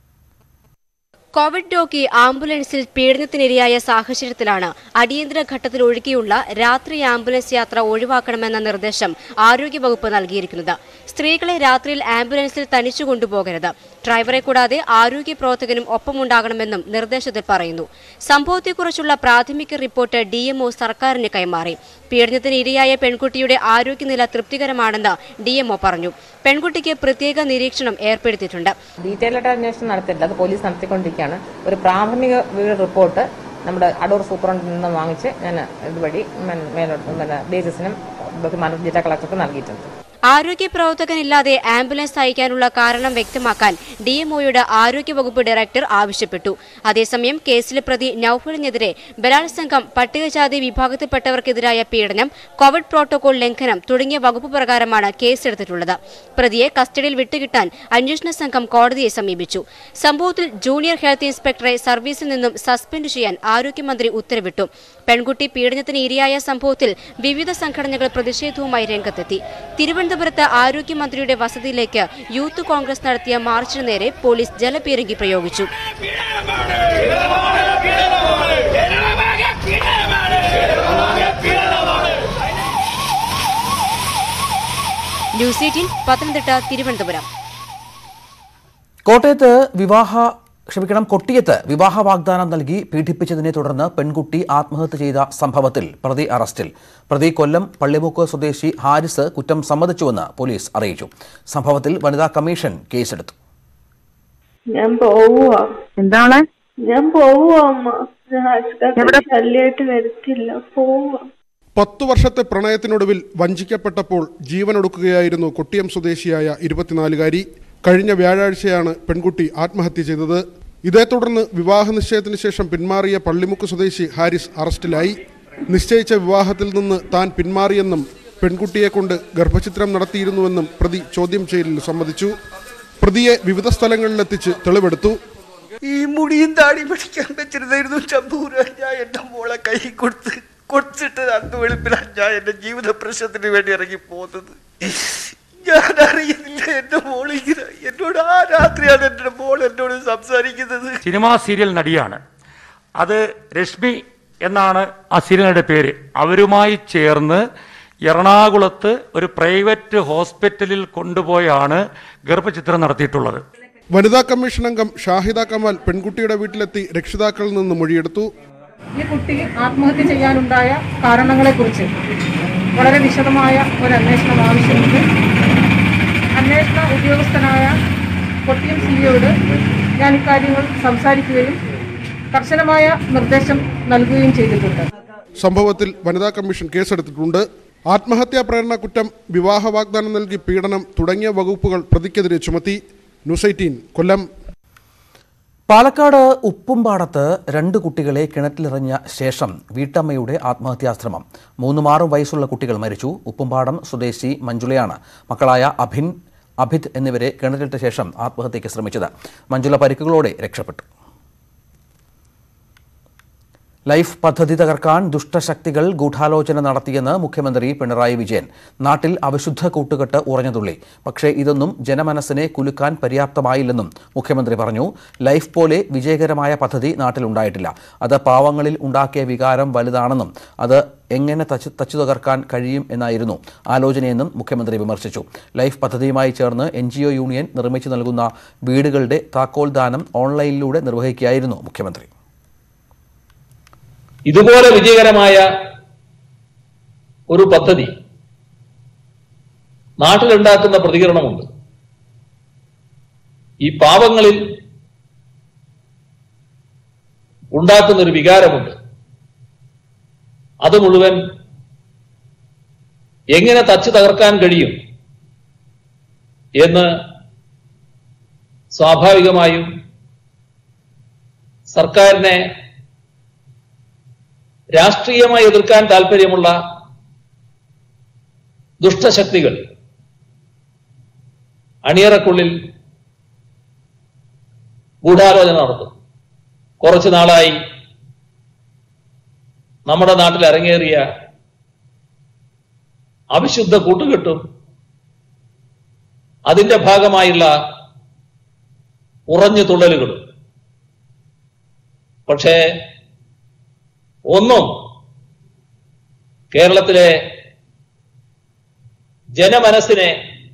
കോവിഡ് രോഗി ആംബുലൻസിൽ പീഡനത്തിനിരയായ സാഹചര്യത്തിലാണ് അടിയന്തര ഘട്ടത്തിൽ ഒഴികെയുള്ള രാത്രി ആംബുലൻസ് യാത്ര ഒഴിവാക്കണമെന്ന നിർദ്ദേശം ആരോഗ്യവകുപ്പ് നൽകിയിരിക്കുന്നത് സ്ത്രീകളെ രാത്രിയിൽ ആംബുലൻസിൽ തനിച്ചു കൊണ്ടുപോകരുത് ഡ്രൈവറെ കൂടാതെ ആരോഗ്യ പ്രവർത്തകനും ഒപ്പമുണ്ടാകണമെന്നും നിർദ്ദേശത്തിൽ പറയുന്നു സംഭവത്തെക്കുറിച്ചുള്ള പ്രാഥമിക റിപ്പോർട്ട് ഡിഎംഒ സർക്കാരിന് കൈമാറി പീഡനത്തിന് ഇരയായ പെൺകുട്ടിയുടെ ആരോഗ്യനില തൃപ്തികരമാണെന്ന് ഡിഎംഒ പറഞ്ഞു പെൺകുട്ടിക്ക് പ്രത്യേക നിരീക്ഷണം ഏർപ്പെടുത്തിയിട്ടുണ്ട് ഡീറ്റെയിൽ ആയിട്ട് അന്വേഷണം നടത്തിയിട്ടില്ല അത് പോലീസ് നടത്തിക്കൊണ്ടിരിക്കുകയാണ് ഒരു പ്രാഥമിക വിവര റിപ്പോർട്ട് നമ്മുടെ അടൂർ സൂപ്രണ്ടിൽ നിന്ന് വാങ്ങിച്ച് ഞാൻ ഇതുവഴി മേലോട്ട് പിന്നെ ഡി എസിനും ബഹുമാന ജില്ലാ കളക്ടർക്ക് നൽകിയിട്ടുണ്ട് ആരോഗ്യ പ്രവർത്തകനില്ലാതെ ആംബുലൻസ് അയക്കാനുള്ള കാരണം വ്യക്തമാക്കാൻ ഡിഎംഒയുടെ ആരോഗ്യവകുപ്പ് ഡയറക്ടർ ആവശ്യപ്പെട്ടു അതേസമയം കേസിലെ പ്രതി നൌഫലിനെതിരെ ബലാത്സംഗം പട്ടികജാതി വിഭാഗത്തിൽപ്പെട്ടവർക്കെതിരായ പീഡനം കോവിഡ് പ്രോട്ടോകോൾ ലംഘനം തുടങ്ങിയ വകുപ്പ് പ്രകാരമാണ് കേസെടുത്തിട്ടുള്ളത് പ്രതിയെ കസ്റ്റഡിയിൽ വിട്ടുകിട്ടാൻ അന്വേഷണ സംഘം കോടതിയെ സമീപിച്ചു സംഭവത്തിൽ ജൂനിയർ ഹെൽത്ത് ഇൻസ്പെക്ടറെ സർവീസിൽ നിന്നും സസ്പെൻഡ് ചെയ്യാൻ ആരോഗ്യമന്ത്രി ഉത്തരവിട്ടു പെൺകുട്ടി പീഡനത്തിന് ഇരയായ സംഭവത്തിൽ വിവിധ സംഘടനകൾ പ്രതിഷേധവുമായി രംഗത്തെത്തി തിരുവനന്തപുരത്ത് ആരോഗ്യമന്ത്രിയുടെ വസതിയിലേക്ക് യൂത്ത് കോൺഗ്രസ് നടത്തിയ മാർച്ചിന് നേരെ പോലീസ് ജലപീരങ്കി പ്രയോഗിച്ചു ന്യൂസ് എയ്റ്റീൻ പത്തനംതിട്ട തിരുവനന്തപുരം കോട്ടയത്ത് വിവാഹ ക്ഷമിക്കണം കൊട്ടിയത്ത് വിവാഹ വാഗ്ദാനം നൽകി പീഡിപ്പിച്ചതിനെ തുടർന്ന് പെൺകുട്ടി ആത്മഹത്യ ചെയ്ത സംഭവത്തിൽ പ്രതി അറസ്റ്റിൽ പ്രതി കൊല്ലം പള്ളിമുക്ക് സ്വദേശി ഹാരിസ് കുറ്റം സമ്മതിച്ചുവെന്ന് പോലീസ് അറിയിച്ചു സംഭവത്തിൽ വനിതാ കമ്മീഷൻ കേസെടുത്തു ഞാൻ പോവുക എന്താണ് ഞാൻ പോവുക അമ്മ ഞാൻ ആശുപത്രി ശല്യമായിട്ട് വരത്തില്ല പോവുക പത്തു വർഷത്തെ പ്രണയത്തിനൊടുവിൽ വഞ്ചിക്കപ്പെട്ടപ്പോൾ ജീവനൊടുക്കുകയായിരുന്നു കൊട്ടിയം സ്വദേശിയായ ഇരുപത്തിനാലുകാരി കഴിഞ്ഞ വ്യാഴാഴ്ചയാണ് പെൺകുട്ടി ആത്മഹത്യ ചെയ്തത് ഇതേ തുടർന്ന് വിവാഹ നിശ്ചയത്തിന് ശേഷം പിന്മാറിയ പള്ളിമുക്ക് സ്വദേശി ഹാരിസ് അറസ്റ്റിലായി നിശ്ചയിച്ച വിവാഹത്തിൽ നിന്ന് താൻ പിന്മാറിയെന്നും പെൺകുട്ടിയെ കൊണ്ട് ഗർഭചിത്രം നടത്തിയിരുന്നുവെന്നും പ്രതി ചോദ്യം ചെയ്യലിൽ സമ്മതിച്ചു പ്രതിയെ വിവിധ സ്ഥലങ്ങളിലെത്തിച്ച് തെളിവെടുത്തു ഈ മുടിയും താടി പിടിക്കാൻ വെച്ചിരുന്നായിരുന്നു ചമ്പൂരാൻ ഞാൻ എൻ്റെ മോളെ കൈ കൊടുത്ത് കൊടുത്തിട്ട് അന്ന് വെളുപ്പിലാണ് ഞാൻ എൻ്റെ ജീവിത പ്രശ്നത്തിന് വേണ്ടി ഇറങ്ങി പോകുന്നത് ഞാൻ അറിയുന്നില്ല എൻ്റെ മോൾ ഇങ്ങനെ എന്നോട് ആ രാത്രിയാണ് എൻ്റെ മോൾ എന്നോട് സംസാരിക്കുന്നത് സിനിമാ സീരിയൽ നടിയാണ് അത് രശ്മി എന്നാണ് ആ സീരിയലിന്റെ പേര് അവരുമായി ചേർന്ന് എറണാകുളത്ത് ഒരു പ്രൈവറ്റ് ഹോസ്പിറ്റലിൽ കൊണ്ടുപോയാണ് ഗർഭചിത്രം നടത്തിയിട്ടുള്ളത് വനിതാ കമ്മീഷൻ അംഗം ഷാഹിദ കമാൽ പെൺകുട്ടിയുടെ വീട്ടിലെത്തി രക്ഷിതാക്കളിൽ നിന്ന് മൊഴിയെടുത്തു ഈ കുട്ടി ആത്മഹത്യ ചെയ്യാനുണ്ടായ കാരണങ്ങളെക്കുറിച്ച് വളരെ വിശദമായ ഒരു അന്വേഷണം ആവശ്യമുണ്ട് അന്വേഷണ ഉദ്യോഗസ്ഥനായ കൊട്ടിയം സിഇയോട് ഞാൻ ഇക്കാര്യങ്ങൾ സംസാരിക്കുകയും കർശനമായ നിർദ്ദേശം നൽകുകയും ചെയ്തിട്ടുണ്ട് സംഭവത്തിൽ വനിതാ കമ്മീഷൻ കേസെടുത്തിട്ടുണ്ട് ആത്മഹത്യാ പ്രേരണ കുറ്റം വിവാഹ വാഗ്ദാനം നൽകി പീഡനം തുടങ്ങിയ വകുപ്പുകൾ പ്രതിക്കെതിരെ ചുമത്തി ന്യൂസ് എയ്റ്റീൻ കൊല്ലം പാലക്കാട് ഉപ്പുംപാടത്ത് രണ്ട് കുട്ടികളെ കിണറ്റിലെറിഞ്ഞ ശേഷം വീട്ടമ്മയുടെ ആത്മഹത്യാശ്രമം മൂന്നും ആറും വയസ്സുള്ള കുട്ടികൾ മരിച്ചു ഉപ്പുംപാടം സ്വദേശി മഞ്ജുളയാണ് മക്കളായ അഭിൻ അഭിത് എന്നിവരെ കിണറ്റിലിട്ട ശേഷം ആത്മഹത്യയ്ക്ക് ശ്രമിച്ചത് മഞ്ജുള പരിക്കുകളോടെ രക്ഷപ്പെട്ടു ലൈഫ് പദ്ധതി തകർക്കാൻ ദുഷ്ടശക്തികൾ ഗൂഢാലോചന നടത്തിയെന്ന് മുഖ്യമന്ത്രി പിണറായി വിജയൻ നാട്ടിൽ അവിശുദ്ധ കൂട്ടുകെട്ട് ഉറഞ്ഞുതുള്ളി പക്ഷേ ഇതൊന്നും ജനമനസ്സിനെ കുലുക്കാൻ പര്യാപ്തമായില്ലെന്നും മുഖ്യമന്ത്രി പറഞ്ഞു ലൈഫ് പോലെ വിജയകരമായ പദ്ധതി നാട്ടിലുണ്ടായിട്ടില്ല അത് പാവങ്ങളിൽ ഉണ്ടാക്കിയ വികാരം വലുതാണെന്നും അത് എങ്ങനെ തച്ചു തച്ചു തകർക്കാൻ കഴിയും എന്നായിരുന്നു ആലോചനയെന്നും മുഖ്യമന്ത്രി വിമർശിച്ചു ലൈഫ് പദ്ധതിയുമായി ചേർന്ന് എൻ യൂണിയൻ നിർമ്മിച്ചു നൽകുന്ന വീടുകളുടെ താക്കോൽ ദാനം ഓൺലൈനിലൂടെ നിർവഹിക്കുകയായിരുന്നു മുഖ്യമന്ത്രി ഇതുപോലെ വിജയകരമായ ഒരു പദ്ധതി നാട്ടിലുണ്ടാക്കുന്ന പ്രതികരണമുണ്ട് ഈ പാവങ്ങളിൽ ഉണ്ടാക്കുന്ന ഒരു വികാരമുണ്ട് അത് മുഴുവൻ എങ്ങനെ തച്ചു തകർക്കാൻ കഴിയും എന്ന് സ്വാഭാവികമായും സർക്കാരിനെ രാഷ്ട്രീയമായി എതിർക്കാൻ താല്പര്യമുള്ള ദുഷ്ടശക്തികൾ അണിയറക്കുള്ളിൽ ഗൂഢാലോചന നടത്തും കുറച്ചു നാളായി നമ്മുടെ നാട്ടിൽ അരങ്ങേറിയ അവിശുദ്ധ കൂട്ടുകെട്ടും അതിന്റെ ഭാഗമായുള്ള ഉറഞ്ഞു തുള്ളലുകളും പക്ഷേ ഒന്നും കേരളത്തിലെ ജനമനസ്സിനെ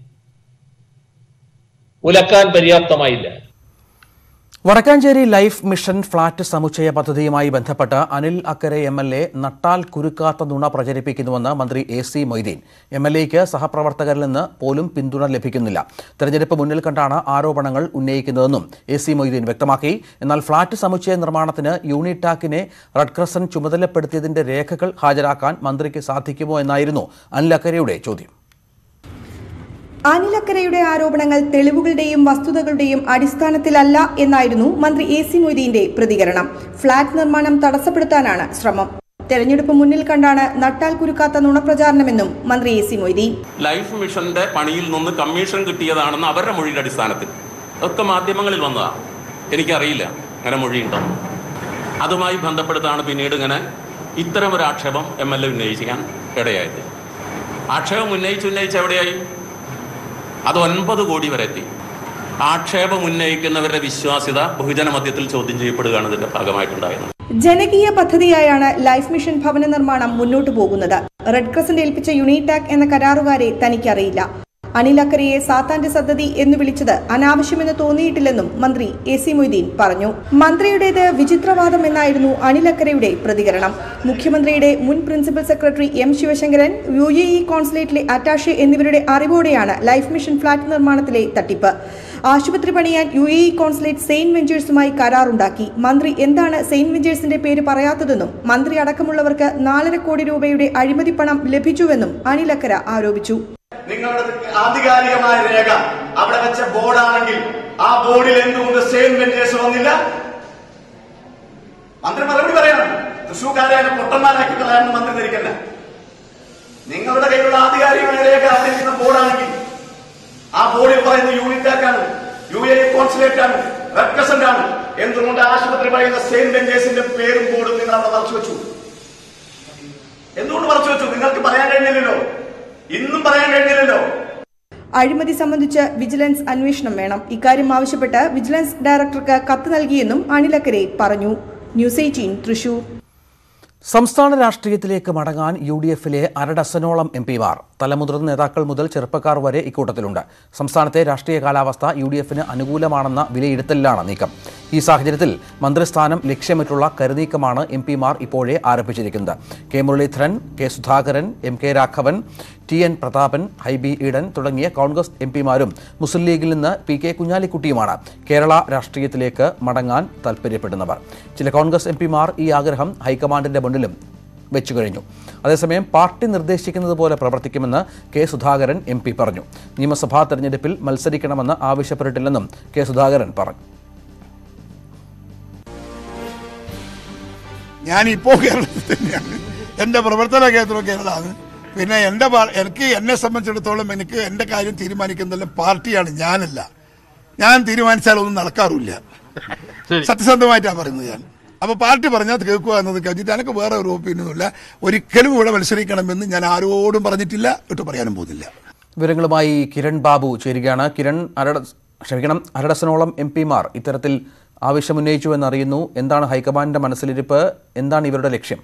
ഉലക്കാൻ പര്യാപ്തമായില്ല വടക്കാഞ്ചേരി ലൈഫ് മിഷൻ ഫ്ളാറ്റ് സമുച്ചയ പദ്ധതിയുമായി ബന്ധപ്പെട്ട് അനിൽ അക്കരെ എം എൽ എ നട്ടാൽ കുരുക്കാത്ത നുണ പ്രചരിപ്പിക്കുന്നുവെന്ന് മന്ത്രി A C Moideen M L എക്ക് സഹപ്രവർത്തകരിൽ നിന്ന് പോലും പിന്തുണ ലഭിക്കുന്നില്ല തെരഞ്ഞെടുപ്പ് മുന്നിൽ കണ്ടാണ് ആരോപണങ്ങൾ ഉന്നയിക്കുന്നതെന്നും എ സി മൊയ്തീൻ വ്യക്തമാക്കി എന്നാൽ ഫ്ളാറ്റ് സമുച്ചയ നിർമ്മാണത്തിന് യൂണിടാക്കിനെ റെഡ് ക്രസന്റ് ചുമതലപ്പെടുത്തിയതിന്റെ രേഖകൾ ഹാജരാക്കാൻ മന്ത്രിക്ക് സാധിക്കുമോ എന്നായിരുന്നു അനിൽ അക്കരയുടെ ചോദ്യം അനിലക്കരയുടെ ആരോപണങ്ങൾ തെളിവുകളുടെയും വസ്തുതകളുടെയും അടിസ്ഥാനത്തിലല്ല എന്നായിരുന്നു മന്ത്രി എ സി മൊയ്തീന്റെ പ്രതികരണം ഫ്ളാറ്റ് നിർമ്മാണം തടസ്സപ്പെടുത്താനാണ് ശ്രമം തെരഞ്ഞെടുപ്പ് മുന്നിൽ കണ്ടാണ് നട്ടാൽ കുരുക്കാത്ത നുണപ്രചാരണമെന്നും മന്ത്രി എ സി മൊയ്തീൻ ലൈഫ് മിഷന്റെ പണിയിൽ നിന്ന് കമ്മീഷൻ കിട്ടിയതാണെന്ന് അവരുടെ മൊഴിയുടെ അടിസ്ഥാനത്തിൽ അതൊക്കെ മാധ്യമങ്ങളിൽ വന്നതാണ് എനിക്കറിയില്ല അങ്ങനെ മൊഴിയുണ്ടോ അതുമായി ബന്ധപ്പെടുത്താണ് പിന്നീട് ഇങ്ങനെ ഇത്തരം ഒരു ആക്ഷേപം എം എൽ എ ഉന്നയിക്കാൻ ഇടയായത് ആക്ഷേപം ഉന്നയിച്ച് ഉന്നയിച്ച് എവിടെയായി അത് ഒൻപത് കോടി വരെ എത്തി ആക്ഷേപം ഉന്നയിക്കുന്നവരുടെ വിശ്വാസ്യത ബഹുജന മധ്യത്തിൽ ചോദ്യം ചെയ്യപ്പെടുകയാണ് ഇതിന്റെ ഭാഗമായിട്ടുണ്ടായത് ജനകീയ പദ്ധതിയായാണ് ലൈഫ് മിഷൻ ഭവന നിർമ്മാണം മുന്നോട്ടു പോകുന്നത് റെഡ് ക്രസന്റ് ഏൽപ്പിച്ച യുണിടാക് എന്ന കരാറുകാരെ തനിക്കറിയില്ല അനിലക്കരയെ സാത്താന്റെ സന്തതി എന്ന് വിളിച്ചത് അനാവശ്യമെന്ന് തോന്നിയിട്ടില്ലെന്നും മന്ത്രി എ സി മൊയ്തീൻ പറഞ്ഞു മന്ത്രിയുടേത് വിചിത്രവാദം എന്നായിരുന്നു അനിലക്കരയുടെ പ്രതികരണം മുഖ്യമന്ത്രിയുടെ മുൻ principal secretary M Sivasankaran U A E കോൺസുലേറ്റിലെ അറ്റാഷെ എന്നിവരുടെ അറിവോടെയാണ് ലൈഫ് മിഷൻ ഫ്ളാറ്റ് നിർമ്മാണത്തിലെ തട്ടിപ്പ് ആശുപത്രി പണിയാൻ U A E consulate saint വെഞ്ചേഴ്സുമായി കരാറുണ്ടാക്കി മന്ത്രി എന്താണ് സെയിന്റ് വെഞ്ചേഴ്സിന്റെ പേര് പറയാത്തതെന്നും മന്ത്രി അടക്കമുള്ളവർക്ക് നാലര കോടി രൂപയുടെ അഴിമതി പണം ലഭിച്ചുവെന്നും അനിലക്കര ആരോപിച്ചു നിങ്ങളുടെ ആധികാരികമായ രേഖ അവിടെ വെച്ച ബോർഡാണെങ്കിൽ ആ ബോർഡിൽ എന്തുകൊണ്ട് സെയിം വെഞ്ചേഴ്സ് വന്നില്ല മന്ത്രി മറുപടി പറയണം തൃശൂർക്കാരെ അതിനെ പൊട്ടന്മാരാക്കി കളയാമെന്ന് മന്ത്രി ധരിക്കല്ല നിങ്ങളുടെ കയ്യിലുള്ള ആധികാരികമായ രേഖ അവിടെ ഇരിക്കുന്ന ബോർഡാണെങ്കിൽ ആ ബോർഡിൽ പറയുന്ന യൂണിറ്റാക്ക് ആണ് യു എ കോൺസുലേറ്റ് ആണ് റെപ്രസെന്റ് ആണ് എന്തുകൊണ്ട് ആശുപത്രി പറയുന്ന സെയിന്റ് വെഞ്ചേഴ്സിന്റെ പേരും ബോർഡും നിങ്ങൾ അവിടെ മറച്ചു വെച്ചു എന്തുകൊണ്ട് മറച്ചു വെച്ചു നിങ്ങൾക്ക് പറയാൻ കഴിഞ്ഞില്ലല്ലോ ഇന്നും പറയാൻ കഴിഞ്ഞില്ലല്ലോ അഴിമതി സംബന്ധിച്ച് വിജിലൻസ് അന്വേഷണം വേണം ഇക്കാര്യം ആവശ്യപ്പെട്ട് വിജിലൻസ് ഡയറക്ടർക്ക് കത്ത് നൽകിയെന്നും അനിലക്കരെ പറഞ്ഞു ന്യൂസ് എയ്റ്റീൻ തൃശൂർ സംസ്ഥാന രാഷ്ട്രീയത്തിലേക്ക് മടങ്ങാൻ യു ഡി എഫിലെ അരഡസനോളം എം പിമാർ തലമുതിർന്ന നേതാക്കൾ മുതൽ ചെറുപ്പക്കാർ വരെ ഇക്കൂട്ടത്തിലുണ്ട് സംസ്ഥാനത്തെ രാഷ്ട്രീയ കാലാവസ്ഥ യു ഡി എഫിന് അനുകൂലമാണെന്ന വിലയിരുത്തലിലാണ് നീക്കം ഈ സാഹചര്യത്തിൽ മന്ത്രിസ്ഥാനം ലക്ഷ്യമിട്ടുള്ള കരുനീക്കമാണ് എം പിമാർ ഇപ്പോഴേ ആരംഭിച്ചിരിക്കുന്നത് K Muraleedharan K Sudhakaran M K Raghavan T N Prathapan Hibi Eden തുടങ്ങിയ കോൺഗ്രസ് എം പിമാരും മുസ്ലിം ലീഗിൽ നിന്ന് പി കെ കുഞ്ഞാലിക്കുട്ടിയുമാണ് കേരള രാഷ്ട്രീയത്തിലേക്ക് മടങ്ങാൻ താൽപ്പര്യപ്പെടുന്നവർ ചില കോൺഗ്രസ് എം പിമാർ ഈ ആഗ്രഹം ഹൈക്കമാൻഡിന്റെ മുന്നിലും വെച്ചു കഴിഞ്ഞു അതേസമയം പാർട്ടി നിർദ്ദേശിക്കുന്നത് പോലെ പ്രവർത്തിക്കുമെന്ന് കെ സുധാകരൻ എം പി പറഞ്ഞു നിയമസഭാ തെരഞ്ഞെടുപ്പിൽ മത്സരിക്കണമെന്ന് ആവശ്യപ്പെട്ടിട്ടില്ലെന്നും കെ സുധാകരൻ പറഞ്ഞു ഞാനിപ്പോൾ കേരളത്തിൽ തന്നെയാണ് എൻ്റെ പ്രവർത്തന കേന്ദ്രം കേരളമാണ് പിന്നെ എൻ്റെ പാർ- എനിക്ക് എന്നെ സംബന്ധിച്ചിടത്തോളം എനിക്ക് എൻ്റെ കാര്യം തീരുമാനിക്കുന്നതെല്ലാം പാർട്ടിയാണ് ഞാനല്ല ഞാൻ തീരുമാനിച്ചാൽ ഒന്നും നടക്കാറില്ല സത്യസന്ധമായിട്ടാണ് പറയുന്നത് ഞാൻ അപ്പൊ പാർട്ടി പറഞ്ഞാൽ അത് കേൾക്കുക എന്നത് കഴിഞ്ഞിട്ട് എനിക്ക് വേറെ ഒരു ഒപ്പീനിയനുമില്ല ഒരിക്കലും ഇവിടെ മത്സരിക്കണമെന്ന് ഞാൻ ആരോടും പറഞ്ഞിട്ടില്ല ഇട്ട് പറയാനും പോകുന്നില്ല വിവരങ്ങളുമായി കിരൺ ബാബു ചേരുകയാണ് കിരൺ അരട ക്ഷമിക്കണം അരഡസനോളം എം പിമാർ ഇത്തരത്തിൽ ആവശ്യമുന്നയിച്ചു എന്നറിയുന്നു എന്താണ് ഹൈക്കമാൻഡിന്റെ മനസ്സിലിരിപ്പ് എന്താണ് ഇവരുടെ ലക്ഷ്യം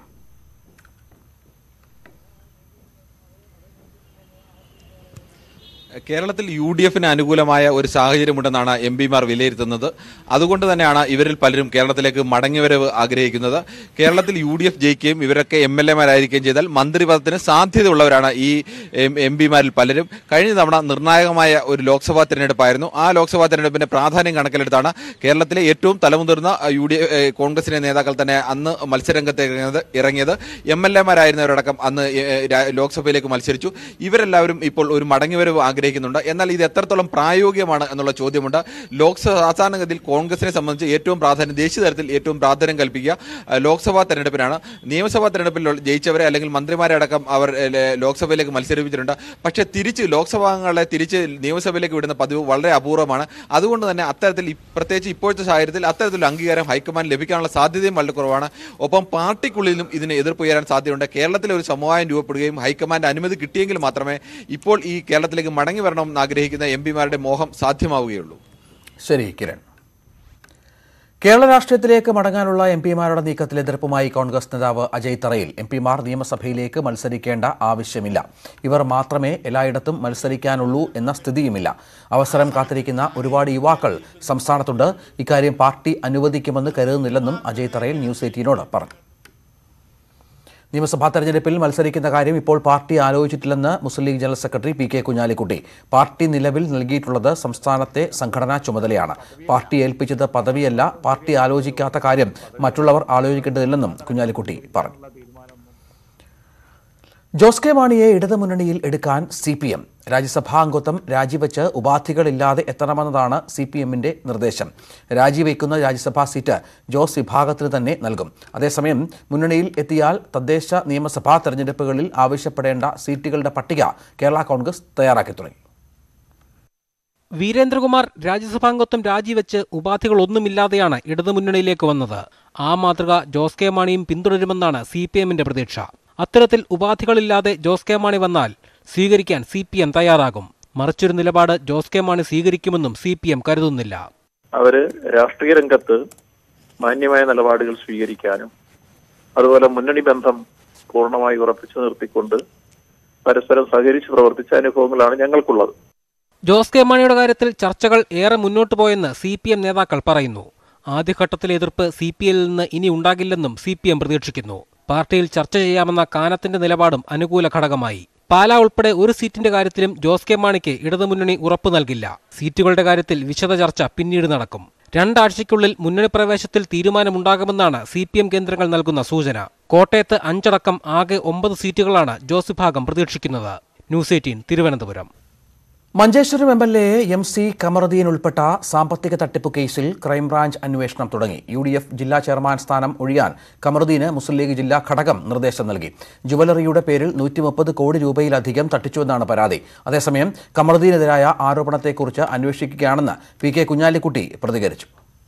കേരളത്തിൽ യു ഡി എഫിന് അനുകൂലമായ ഒരു സാഹചര്യമുണ്ടെന്നാണ് എം പിമാർ വിലയിരുത്തുന്നത് അതുകൊണ്ട് തന്നെയാണ് ഇവരിൽ പലരും കേരളത്തിലേക്ക് മടങ്ങിവരവ് ആഗ്രഹിക്കുന്നത് കേരളത്തിൽ യു ഡി എഫ് ജയിക്കുകയും ഇവരൊക്കെ എം എൽ എമാരായിരിക്കുകയും ചെയ്താൽ മന്ത്രിപദത്തിന് സാധ്യതയുള്ളവരാണ് ഈ എം പിമാരിൽ പലരും കഴിഞ്ഞ തവണ നിർണായകമായ ഒരു ലോക്സഭാ തെരഞ്ഞെടുപ്പായിരുന്നു ആ ലോക്സഭാ തെരഞ്ഞെടുപ്പിന്റെ പ്രാധാന്യം കണക്കിലെടുത്താണ് കേരളത്തിലെ ഏറ്റവും തലമുതിർന്ന യു ഡി കോൺഗ്രസിന്റെ നേതാക്കൾ തന്നെ അന്ന് മത്സരരംഗത്ത് ഇറങ്ങിയത് ഇറങ്ങിയത് എം എൽ എമാരായിരുന്നവരടക്കം അന്ന് ഏ, രാ- ലോക്സഭയിലേക്ക് മത്സരിച്ചു ഇവരെല്ലാവരും ഇപ്പോൾ ഒരു മടങ്ങിവരവ് ആഗ്രഹിക്കുന്നുണ്ട് എന്നാൽ ഇത് എത്രത്തോളം പ്രായോഗികമാണ് എന്നുള്ള ചോദ്യമുണ്ട് ലോക്സഭ സാധാരണഗതിയിൽ കോൺഗ്രസിനെ സംബന്ധിച്ച് ഏറ്റവും പ്രാധാന്യം ദേശീയ തലത്തിൽ ഏറ്റവും പ്രാധാന്യം കൽപ്പിക്കുക ആ, ലോക്സഭാ തെരഞ്ഞെടുപ്പിനാണ് നിയമസഭാ തെരഞ്ഞെടുപ്പിൽ ജയിച്ചവരെ അല്ലെങ്കിൽ മന്ത്രിമാരെ അടക്കം അവർ ഏ, ലെ- ലോക്സഭയിലേക്ക് മത്സരിപ്പിച്ചിട്ടുണ്ട് പക്ഷേ തിരിച്ച് ലോക്സഭാംഗങ്ങളെ തിരിച്ച് നിയമസഭയിലേക്ക് വിടുന്ന പതിവ് വളരെ അപൂർവമാണ് അതുകൊണ്ട് തന്നെ അത്തരത്തിൽ ഇ- പ്രത്യേകിച്ച് ഇപ്പോഴത്തെ സാഹചര്യത്തിൽ അത്തരത്തിലുള്ള അംഗീകാരം ഹൈക്കമാൻഡ് ലഭിക്കാനുള്ള സാധ്യതയും വളരെ കുറവാണ് ഒപ്പം പാർട്ടിക്കുള്ളിലും ഇതിന് എതിർപ്പ് ഉയരാൻ സാധ്യതയുണ്ട് കേരളത്തിലെ ഒരു സമവായം രൂപപ്പെടുകയും ഹൈക്കമാൻഡ് അനുമതി കിട്ടിയെങ്കിൽ മാത്രമേ ഇപ്പോൾ ഈ കേരളത്തിലേക്ക് മടങ്ങി വരണമെന്ന് ആഗ്രഹിക്കുന്ന എം പിമാരുടെ മോഹം സാധ്യമാവുകയുള്ളൂ ശരി കിരൺ കേരള രാഷ്ട്രീയത്തിലേക്ക് മടങ്ങാനുള്ള എം പിമാരുടെ നീക്കത്തിൽ എതിർപ്പുമായി കോൺഗ്രസ് നേതാവ് അജയ് തറയിൽ എം പിമാർ നിയമസഭയിലേക്ക് മത്സരിക്കേണ്ട ആവശ്യമില്ല ഇവർ മാത്രമേ എല്ലായിടത്തും മത്സരിക്കാനുള്ളൂ എന്ന സ്ഥിതിയുമില്ല അവസരം കാത്തിരിക്കുന്ന ഒരുപാട് യുവാക്കൾ സംസ്ഥാനത്തുണ്ട് ഇക്കാര്യം പാർട്ടി അനുവദിക്കുമെന്ന് കരുതുന്നില്ലെന്നും അജയ് തറയിൽ ന്യൂസ് എയ്റ്റീനോട് പറഞ്ഞു നിയമസഭാ തെരഞ്ഞെടുപ്പിൽ മത്സരിക്കുന്ന കാര്യം ഇപ്പോൾ പാർട്ടി ആലോചിച്ചിട്ടില്ലെന്ന് Muslim League general secretary P K Kunhalikutty party നിലവിൽ നൽകിയിട്ടുള്ളത് സംസ്ഥാനത്തെ സംഘടനാ ചുമതലയാണ് പാർട്ടി ഏൽപ്പിച്ചത് പദവിയല്ല പാർട്ടി ആലോചിക്കാത്ത കാര്യം മറ്റുള്ളവർ ആലോചിക്കേണ്ടതില്ലെന്നും കുഞ്ഞാലിക്കുട്ടി പറഞ്ഞു ജോസ് കെ മാണിയെ ഇടതുമുന്നണിയിൽ എടുക്കാൻ സി പി എം രാജ്യസഭാംഗത്വം രാജിവെച്ച് ഉപാധികളില്ലാതെ എത്തണമെന്നതാണ് സി പി എമ്മിന്റെ നിർദ്ദേശം രാജിവെക്കുന്ന രാജ്യസഭാ സീറ്റ് ജോസ് വിഭാഗത്തിന് തന്നെ നൽകും അതേസമയം മുന്നണിയിൽ എത്തിയാൽ തദ്ദേശ നിയമസഭാ തെരഞ്ഞെടുപ്പുകളിൽ ആവശ്യപ്പെടേണ്ട സീറ്റുകളുടെ പട്ടിക കേരള കോൺഗ്രസ് തയ്യാറാക്കി തുടങ്ങി വീരേന്ദ്രകുമാർ രാജ്യസഭാംഗത്വം രാജിവെച്ച് ഉപാധികളൊന്നുമില്ലാതെയാണ് ഇടതുമുന്നണിയിലേക്ക് വന്നത് ആ മാതൃക ജോസ് കെ മാണിയും പിന്തുടരുമെന്നാണ് സി പി എമ്മിന്റെ പ്രതീക്ഷ അത്തരത്തിൽ ഉപാധികളില്ലാതെ ജോസ് കെ മാണി വന്നാൽ സ്വീകരിക്കാൻ സി പി എം തയ്യാറാകും മറിച്ചൊരു നിലപാട് ജോസ് കെ മാണി സ്വീകരിക്കുമെന്നും സി പി എം കരുതുന്നില്ല അവര് രാഷ്ട്രീയ രംഗത്ത് മാന്യമായ നിലപാടുകൾ സ്വീകരിക്കാനും അതുപോലെ മുന്നണി ബന്ധം പൂർണ്ണമായി ഉറപ്പിച്ചു നിർത്തിക്കൊണ്ട് പരസ്പരം സഹകരിച്ച് പ്രവർത്തിച്ച അനുഭവങ്ങളാണ് ഞങ്ങൾക്കുള്ളത് ജോസ് കെ മാണിയുടെ കാര്യത്തിൽ ചർച്ചകൾ ഏറെ മുന്നോട്ട് പോയെന്ന് സി പി എം നേതാക്കൾ പറയുന്നു ആദ്യഘട്ടത്തിലെ എതിർപ്പ് സി പി എല്ലിൽ നിന്ന് ഇനി ഉണ്ടാകില്ലെന്നും സി പി എം പ്രതീക്ഷിക്കുന്നു പാർട്ടിയിൽ ചർച്ച ചെയ്യാമെന്ന കാനത്തിന്റെ നിലപാടും അനുകൂല ഘടകമായി പാലാ ഉൾപ്പെടെ ഒരു സീറ്റിന്റെ കാര്യത്തിലും ജോസ് കെ മാണിക്ക് ഇടതുമുന്നണി ഉറപ്പു നൽകില്ല സീറ്റുകളുടെ കാര്യത്തിൽ വിശദ ചർച്ച പിന്നീട് നടക്കും രണ്ടാഴ്ചയ്ക്കുള്ളിൽ മുന്നണി പ്രവേശത്തിൽ തീരുമാനമുണ്ടാകുമെന്നാണ് സി പി എം കേന്ദ്രങ്ങൾ നൽകുന്ന സൂചന കോട്ടയത്ത് അഞ്ചടക്കം ആകെ ഒമ്പത് സീറ്റുകളാണ് ജോസ് വിഭാഗം പ്രതീക്ഷിക്കുന്നത് news eighteen Thiruvananthapuram Manjeshwaram M L A M C Kamaruddin ഉൾപ്പെട്ട സാമ്പത്തിക തട്ടിപ്പ് കേസിൽ ക്രൈംബ്രാഞ്ച് അന്വേഷണം തുടങ്ങി യു ഡി എഫ് ജില്ലാ ചെയർമാൻ സ്ഥാനം ഒഴിയാൻ കമറുദ്ദീന് മുസ്ലിം ലീഗ് ജില്ലാ ഘടകം നിർദ്ദേശം നൽകി ജുവലറിയുടെ പേരിൽ നൂറ്റി മുപ്പത് കോടി രൂപയിലധികം തട്ടിച്ചുവെന്നാണ് പരാതി അതേസമയം കമറുദ്ദീനെതിരായ ആരോപണത്തെക്കുറിച്ച് അന്വേഷിക്കുകയാണെന്ന് പി കെ കുഞ്ഞാലിക്കുട്ടി പ്രതികരിച്ചു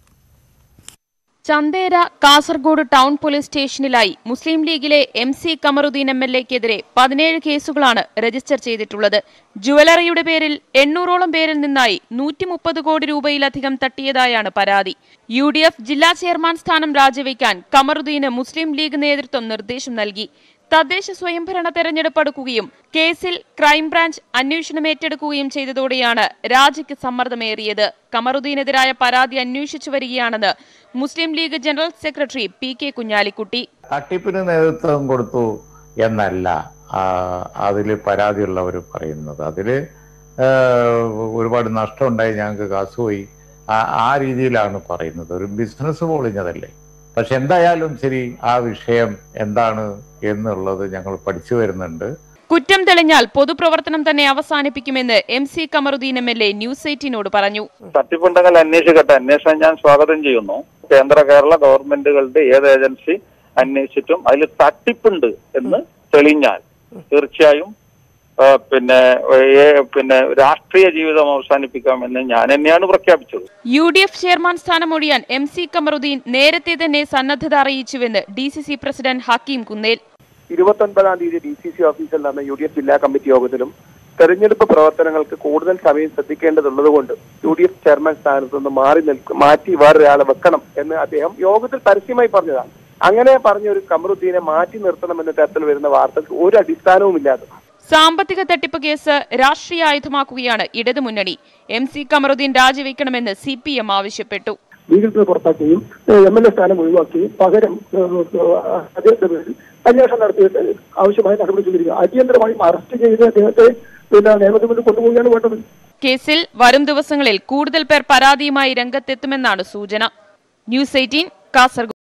ചന്തേര കാസർഗോഡ് ടൗൺ പോലീസ് സ്റ്റേഷനിലായി മുസ്ലിം ലീഗിലെ M C Kamaruddin M L എക്കെതിരെ പതിനേഴ് കേസുകളാണ് രജിസ്റ്റർ ചെയ്തിട്ടുള്ളത് ജുവലറിയുടെ പേരിൽ എണ്ണൂറോളം പേരിൽ നിന്നായി നൂറ്റി മുപ്പത് കോടി രൂപയിലധികം തട്ടിയതായാണ് പരാതി യു ഡി എഫ് ജില്ലാ ചെയർമാൻ സ്ഥാനം രാജിവെക്കാൻ കമറുദ്ദീന് മുസ്ലിം ലീഗ് നേതൃത്വം നിർദ്ദേശം നൽകി തദ്ദേശ സ്വയംഭരണ തെരഞ്ഞെടുപ്പ് അടുക്കുകയും കേസിൽ ക്രൈംബ്രാഞ്ച് അന്വേഷണം ഏറ്റെടുക്കുകയും ചെയ്തതോടെയാണ് രാജിക്ക് സമ്മർദ്ദമേറിയത് കമറുദ്ദീനെതിരായ പരാതി അന്വേഷിച്ചു വരികയാണെന്ന് Muslim League general secretary P K Kunhalikutty തട്ടിപ്പിന് നേതൃത്വം കൊടുത്തു എന്നല്ല അതിൽ പരാതിയുള്ളവർ പറയുന്നത് അതിൽ ഒരുപാട് നഷ്ടമുണ്ടായി ഞങ്ങൾക്ക് കാശ് പോയി ആ- ആ രീതിയിലാണ് പറയുന്നത് ഒരു ബിസിനസ് പൊളിഞ്ഞതല്ലേ പക്ഷെ എന്തായാലും ശരി ആ വിഷയം എന്താണ് എന്നുള്ളത് ഞങ്ങൾ പഠിച്ചു വരുന്നുണ്ട് കുറ്റം തെളിഞ്ഞാൽ പൊതുപ്രവർത്തനം തന്നെ അവസാനിപ്പിക്കുമെന്ന് M C Kamaruddin M L A news എയ്റ്റീനോട് പറഞ്ഞു തട്ടിപ്പുണ്ടെങ്കിൽ അന്വേഷിക്കട്ടെ അന്വേഷണം ഞാൻ സ്വാഗതം ചെയ്യുന്നു കേന്ദ്ര കേരള ഗവൺമെന്റുകളുടെ ഏത് ഏജൻസി അന്വേഷിച്ചിട്ടും അതിൽ തട്ടിപ്പുണ്ട് എന്ന് തെളിഞ്ഞാൽ തീർച്ചയായും ആ, പിന്നെ ഏ, പിന്നെ രാഷ്ട്രീയ ജീവിതം അവസാനിപ്പിക്കാമെന്ന് ഞാൻ തന്നെയാണ് പ്രഖ്യാപിച്ചത് യു ഡി എഫ് ചെയർമാൻ സ്ഥാനം ഒഴിയാൻ എം സി കമറുദ്ദീൻ നേരത്തെ തന്നെ സന്നദ്ധത അറിയിച്ചുവെന്ന് D C C president Hakeem Kunnel ഇരുപത്തൊൻപതാം തീയതി ഡി സി സി ഓഫീസിൽ നടന്ന യു ഡി എഫ് ജില്ലാ കമ്മിറ്റി യോഗത്തിലും തെരഞ്ഞെടുപ്പ് പ്രവർത്തനങ്ങൾക്ക് കൂടുതൽ സമയം ശ്രദ്ധിക്കേണ്ടതുള്ളത് കൊണ്ട് യു ഡി എഫ് ചെയർമാൻ സ്ഥാനത്ത് നിന്ന് മാറി നിൽക്കും മാറ്റി വേറൊരാളെ വെക്കണം എന്ന് അദ്ദേഹം യോഗത്തിൽ പരസ്യമായി പറഞ്ഞതാണ് അങ്ങനെ പറഞ്ഞ ഒരു കമറുദ്ദീനെ മാറ്റി നിർത്തണമെന്ന തരത്തിൽ വരുന്ന വാർത്തക്ക് ഒരു അടിസ്ഥാനവുമില്ലാതെ സാമ്പത്തിക തട്ടിപ്പ് കേസ് രാഷ്ട്രീയ ആയുധമാക്കുകയാണ് ഇടതുമുന്നണി എം സി കമറുദ്ദീൻ രാജിവെക്കണമെന്ന് സി പി എം ആവശ്യപ്പെട്ടു ലീഗിൽ നിന്ന് പുറത്താക്കുകയും എം എൽ എ സ്ഥാനം ഒഴിവാക്കുകയും പകരം ഏഹ്, ഏഹ്, അദ്ദേഹത്തിന്റെ പേരിൽ അന്വേഷണം നടത്തിയിട്ട് ആവശ്യമായ നടപടി സ്വീകരിക്കുക അടിയന്തരമായും അറസ്റ്റ് ചെയ്ത് അദ്ദേഹത്തെ പിന്നെ നിയമത്തിന് മുന്നിൽ കൊണ്ടുപോവുകയാണ് വേണ്ടത് കേസിൽ വരും ദിവസങ്ങളിൽ കൂടുതൽ പേർ പരാതിയുമായി രംഗത്തെത്തുമെന്നാണ് സൂചന ന്യൂസ് എയ്റ്റീൻ കാസർഗോഡ്